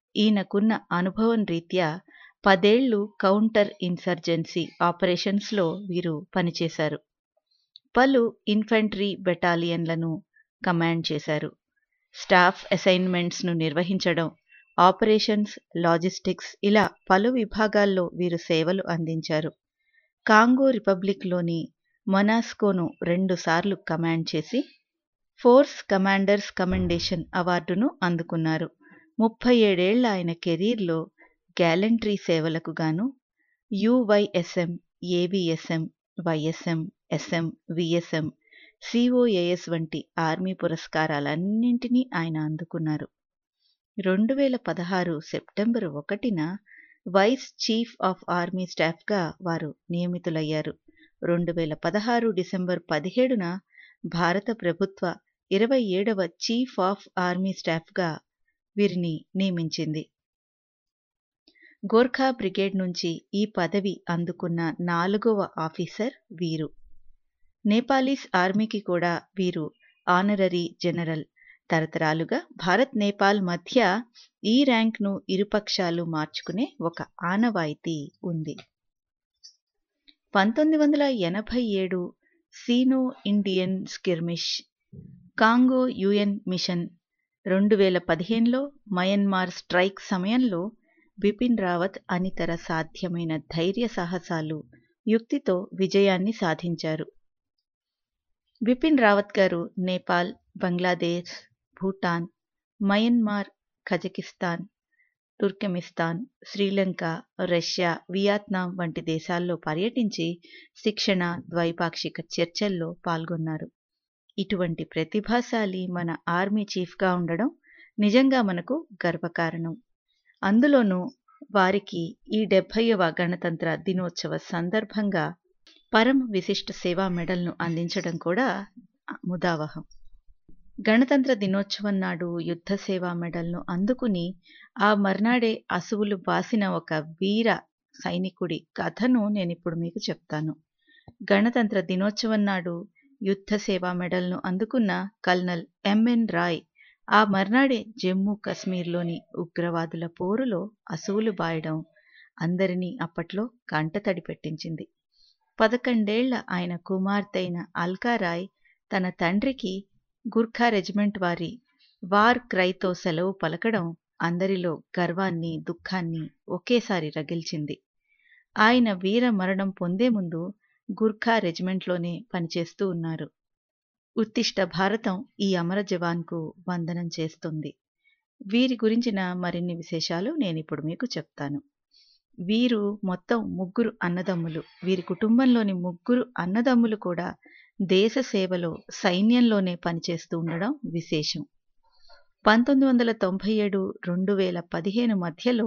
ఈయనకున్న అనుభవం రీత్యా పదేళ్లు కౌంటర్ ఇన్సర్జెన్సీ ఆపరేషన్స్లో వీరు పనిచేశారు పలు ఇన్ఫంట్రీ బెటాలియన్లను కమాండ్ చేశారు స్టాఫ్ అసైన్మెంట్స్ను నిర్వహించడం ఆపరేషన్స్ లాజిస్టిక్స్ ఇలా పలు విభాగాల్లో వీరు సేవలు అందించారు కాంగో రిపబ్లిక్లోని మొనాస్కోను రెండుసార్లు కమాండ్ చేసి ఫోర్స్ కమాండర్స్ కమెండేషన్ అవార్డును అందుకున్నారు ముప్పై ఏడేళ్ల ఆయన కెరీర్లో గ్యాలంట్రీ సేవలకు గాను UYSM AVSM YSM SM VSM COAS వంటి ఆర్మీ పురస్కారాలన్నింటినీ ఆయన అందుకున్నారు రెండు వేల పదహారు సెప్టెంబర్ ఒకటిన వైస్ చీఫ్ ఆఫ్ ఆర్మీ స్టాఫ్గా వారు నియమితులయ్యారు రెండు వేల పదహారు డిసెంబర్ పదిహేడున భారత ప్రభుత్వ ఇరవై ఏడవ చీఫ్ ఆఫ్ ఆర్మీ స్టాఫ్గా వీరిని నియమించింది గోర్ఖా బ్రిగేడ్ నుంచి ఈ పదవి అందుకున్న నాలుగవ ఆఫీసర్ వీరు నేపాలీస్ ఆర్మీకి కూడా వీరు ఆనరరీ జనరల్ తరతరాలుగా భారత్ నేపాల్ మధ్య ఈ ర్యాంక్ను ఇరుపక్షాలు మార్చుకునే ఒక ఆనవాయితీ ఉంది పంతొమ్మిది వందల ఎనభై ఏడు Sino Indian skirmish Congo UN mission రెండు వేల పదిహేనులో మయన్మార్ స్ట్రైక్ సమయంలో బిపిన్ రావత్ అనితర సాధ్యమైన ధైర్య సాహసాలు యుక్తితో విజయాన్ని సాధించారు Bipin Rawat garu Nepal Bangladesh Bhutan Myanmar Kazakhstan Turkmenistan Sri Lanka Russia Vietnam వంటి దేశాల్లో పర్యటించి శిక్షణ ద్వైపాక్షిక చర్చల్లో పాల్గొన్నారు ఇటువంటి ప్రతిభాశాలి మన ఆర్మీ చీఫ్గా ఉండడం నిజంగా మనకు గర్వకారణం అందులోనూ వారికి ఈ డెబ్భైవ గణతంత్ర దినోత్సవ సందర్భంగా పరమ విశిష్ట సేవా మెడల్ను అందించడం కూడా ముదావహం గణతంత్ర దినోత్సవం నాడు యుద్ధ సేవా మెడల్ను అందుకుని ఆ మర్నాడే అసువులు బాసిన ఒక వీర సైనికుడి కథను నేను ఇప్పుడు మీకు చెప్తాను గణతంత్ర దినోత్సవం నాడు యుద్ధ సేవా మెడల్ను అందుకున్న కల్నల్ ఎంఎన్ రాయ్ ఆ మర్నాడే జమ్మూ కశ్మీర్లోని ఉగ్రవాదుల పోరులో అసువులు బాయడం అందరినీ అప్పట్లో కంటతడి పెట్టించింది పదకొండేళ్ల ఆయన కుమార్తె అయిన అల్కారాయ్ తన తండ్రికి గుర్ఖా రెజిమెంట్ వారి వార్ క్రైతో సెలవు పలకడం అందరిలో గర్వాన్ని దుఃఖాన్ని ఒకేసారి రగిల్చింది ఆయన వీర మరణం పొందే ముందు గుర్ఖా రెజిమెంట్లోనే పనిచేస్తూ ఉన్నారు ఉత్తిష్ట భారతం ఈ అమర జవాన్కు వందనం చేస్తుంది వీరి గురించిన మరిన్ని విశేషాలు నేను ఇప్పుడు మీకు చెప్తాను వీరు మొత్తం ముగ్గురు అన్నదమ్ములు వీరి కుటుంబంలోని ముగ్గురు అన్నదమ్ములు కూడా దేశ సేవలో సైన్యంలోనే పనిచేస్తూ ఉండడం విశేషం పంతొమ్మిది వందల తొంభై ఏడు రెండు వేల పదిహేను మధ్యలో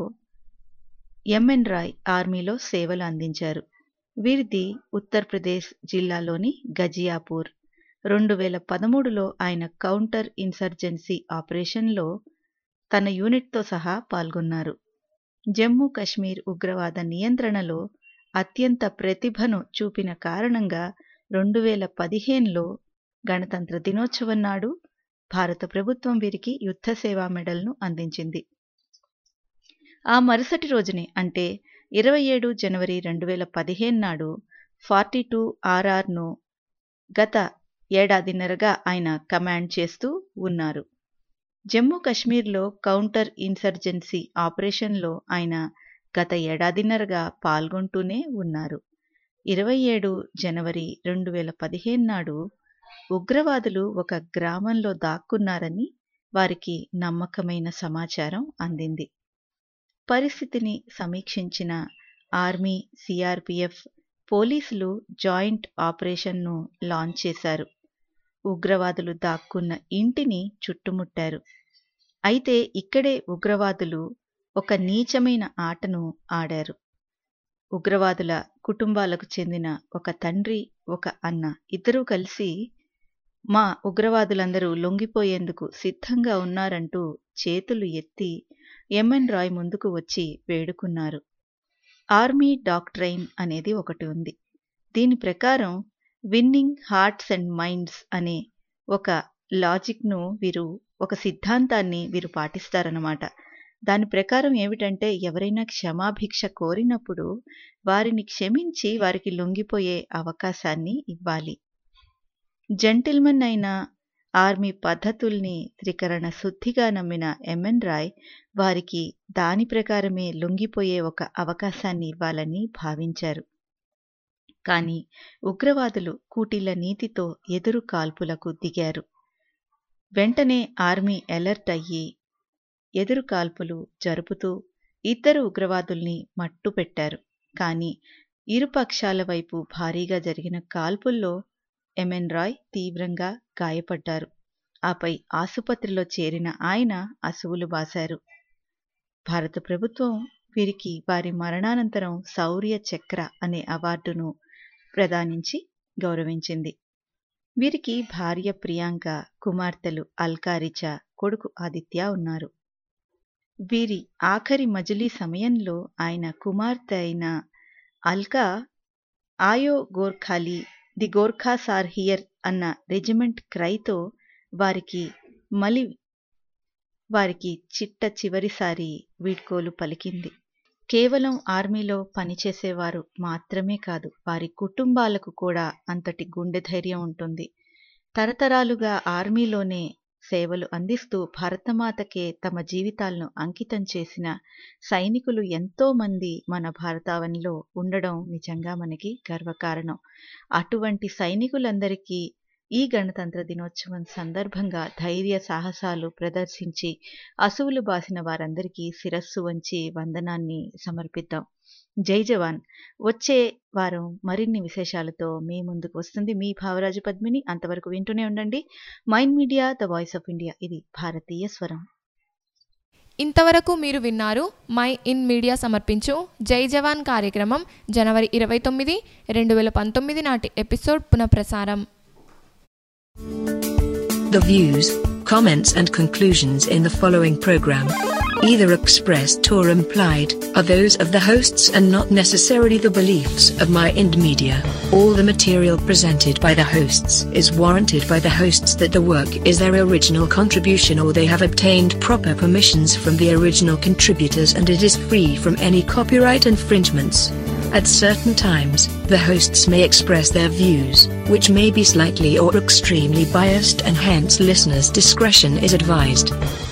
ఎంఎన్ రాయ్ ఆర్మీలో సేవలు అందించారు వీరిది ఉత్తరప్రదేశ్ జిల్లాలోని గజియాపూర్ రెండు వేల పదమూడులో ఆయన కౌంటర్ ఇన్సర్జెన్సీ ఆపరేషన్లో తన యూనిట్తో సహా పాల్గొన్నారు జమ్మూ కశ్మీర్ ఉగ్రవాద నియంత్రణలో అత్యంత ప్రతిభను చూపిన కారణంగా రెండు వేల పదిహేనులో గణతంత్ర దినోత్సవం నాడు భారత ప్రభుత్వం వీరికి యుద్ధ సేవా మెడల్ను అందించింది ఆ మరుసటి రోజునే అంటే ఇరవై ఏడు జనవరి రెండు వేల పదిహేను నాడు ఫార్టీ టూ ఆర్ఆర్ను గత ఏడాదిన్నరగా ఆయన కమాండ్ చేస్తూ ఉన్నారు జమ్మూ కశ్మీర్లో కౌంటర్ ఇన్సర్జెన్సీ ఆపరేషన్లో ఆయన గత ఏడాదిన్నరగా పాల్గొంటూనే ఉన్నారు ఇరవై ఏడు జనవరి రెండు వేల పదిహేను నాడు ఉగ్రవాదులు ఒక గ్రామంలో దాక్కున్నారని వారికి నమ్మకమైన సమాచారం అందింది పరిస్థితిని సమీక్షించిన ఆర్మీ సిఆర్పిఎఫ్ పోలీసులు జాయింట్ ఆపరేషన్ను లాంచ్ చేశారు ఉగ్రవాదులు దాక్కున్న ఇంటిని చుట్టుముట్టారు అయితే ఇక్కడే ఉగ్రవాదులు ఒక నీచమైన ఆటను ఆడారు ఉగ్రవాదుల కుటుంబాలకు చెందిన ఒక తండ్రి ఒక అన్న ఇద్దరూ కలిసి మా ఉగ్రవాదులందరూ లొంగిపోయేందుకు సిద్ధంగా ఉన్నారంటూ చేతులు ఎత్తి ఎంఎన్ రాయ్ ముందుకు వచ్చి వేడుకున్నారు ఆర్మీ డాక్ట్రైన్ అనేది ఒకటి ఉంది దీని ప్రకారం విన్నింగ్ హార్ట్స్ అండ్ మైండ్స్ అనే ఒక లాజిక్ను వీరు ఒక సిద్ధాంతాన్ని వీరు పాటిస్తారన్నమాట దాని ప్రకారం ఏమిటంటే ఎవరైనా క్షమాభిక్ష కోరినప్పుడు వారిని క్షమించి వారికి లొంగిపోయే అవకాశాన్ని ఇవ్వాలి జెంటిల్మన్ అయిన ఆర్మీ పద్ధతుల్ని త్రికరణ శుద్ధిగా నమ్మిన ఎంఎన్ రాయ్ వారికి దాని ప్రకారమే లొంగిపోయే ఒక అవకాశాన్ని ఇవ్వాలని భావించారు కానీ ఉగ్రవాదులు కూటిళ్ల నీతితో ఎదురు కాల్పులకు దిగారు వెంటనే ఆర్మీ అలర్ట్ అయ్యి ఎదురు కాల్పులు జరుపుతూ ఇద్దరు ఉగ్రవాదుల్ని మట్టుపెట్టారు కానీ ఇరు పక్షాల వైపు భారీగా జరిగిన కాల్పుల్లో ఎంఎన్ రాయ్ తీవ్రంగా గాయపడ్డారు ఆపై ఆసుపత్రిలో చేరిన ఆయన అసువులు బాశారు భారత ప్రభుత్వం వీరికి వారి మరణానంతరం శౌర్య చక్ర అనే అవార్డును ప్రదానించి గౌరవించింది వీరికి భార్య ప్రియాంక కుమార్తెలు అల్కారిచా కొడుకు ఆదిత్య ఉన్నారు వీరి ఆఖరి మజిలీ సమయంలో ఆయన కుమార్తె అయిన Alka Ayo Gorkhali the Gorkhas are here అన్న రెజిమెంట్ క్రైతో వారికి మలి వారికి చిట్ట చివరిసారి వీడ్కోలు పలికింది కేవలం ఆర్మీలో పనిచేసేవారు మాత్రమే కాదు వారి కుటుంబాలకు కూడా అంతటి గుండె ధైర్యం ఉంటుంది తరతరాలుగా ఆర్మీలోనే సేవలు అందిస్తూ భారతమాతకే తమ జీవితాలను అంకితం చేసిన సైనికులు ఎంతో మంది మన భారతావనిలో ఉండడం నిజంగా మనకి గర్వకారణం అటువంటి సైనికులందరికీ ఈ గణతంత్ర దినోత్సవం సందర్భంగా ధైర్య సాహసాలు ప్రదర్శించి అసువులు బాసిన వారందరికీ శిరస్సు వంచి వందనాన్ని సమర్పిద్దాం జై జవాన్ వచ్చే వారం మరిన్ని విశేషాలతో మీ ముందుకు వస్తుంది మీ భావరాజు పద్మిని అంతవరకు వింటూనే ఉండండి Mind media the voice of India ఇది భారతీయ స్వరం ఇంతవరకు మీరు విన్నారు మై ఇన్ మీడియా సమర్పించు జై జవాన్ కార్యక్రమం జనవరి ఇరవై తొమ్మిది రెండు వేల పంతొమ్మిది నాటి ఎపిసోడ్ పునఃప్రసారం The views, comments, and conclusions in the following program, either expressed or implied, are those of the hosts and not necessarily the beliefs of My Ind Media. All the material presented by the hosts is warranted by the hosts that the work is their original contribution or they have obtained proper permissions from the original contributors and it is free from any copyright infringements. At certain times, the hosts may express their views, which may be slightly or extremely biased, and hence listeners' discretion is advised.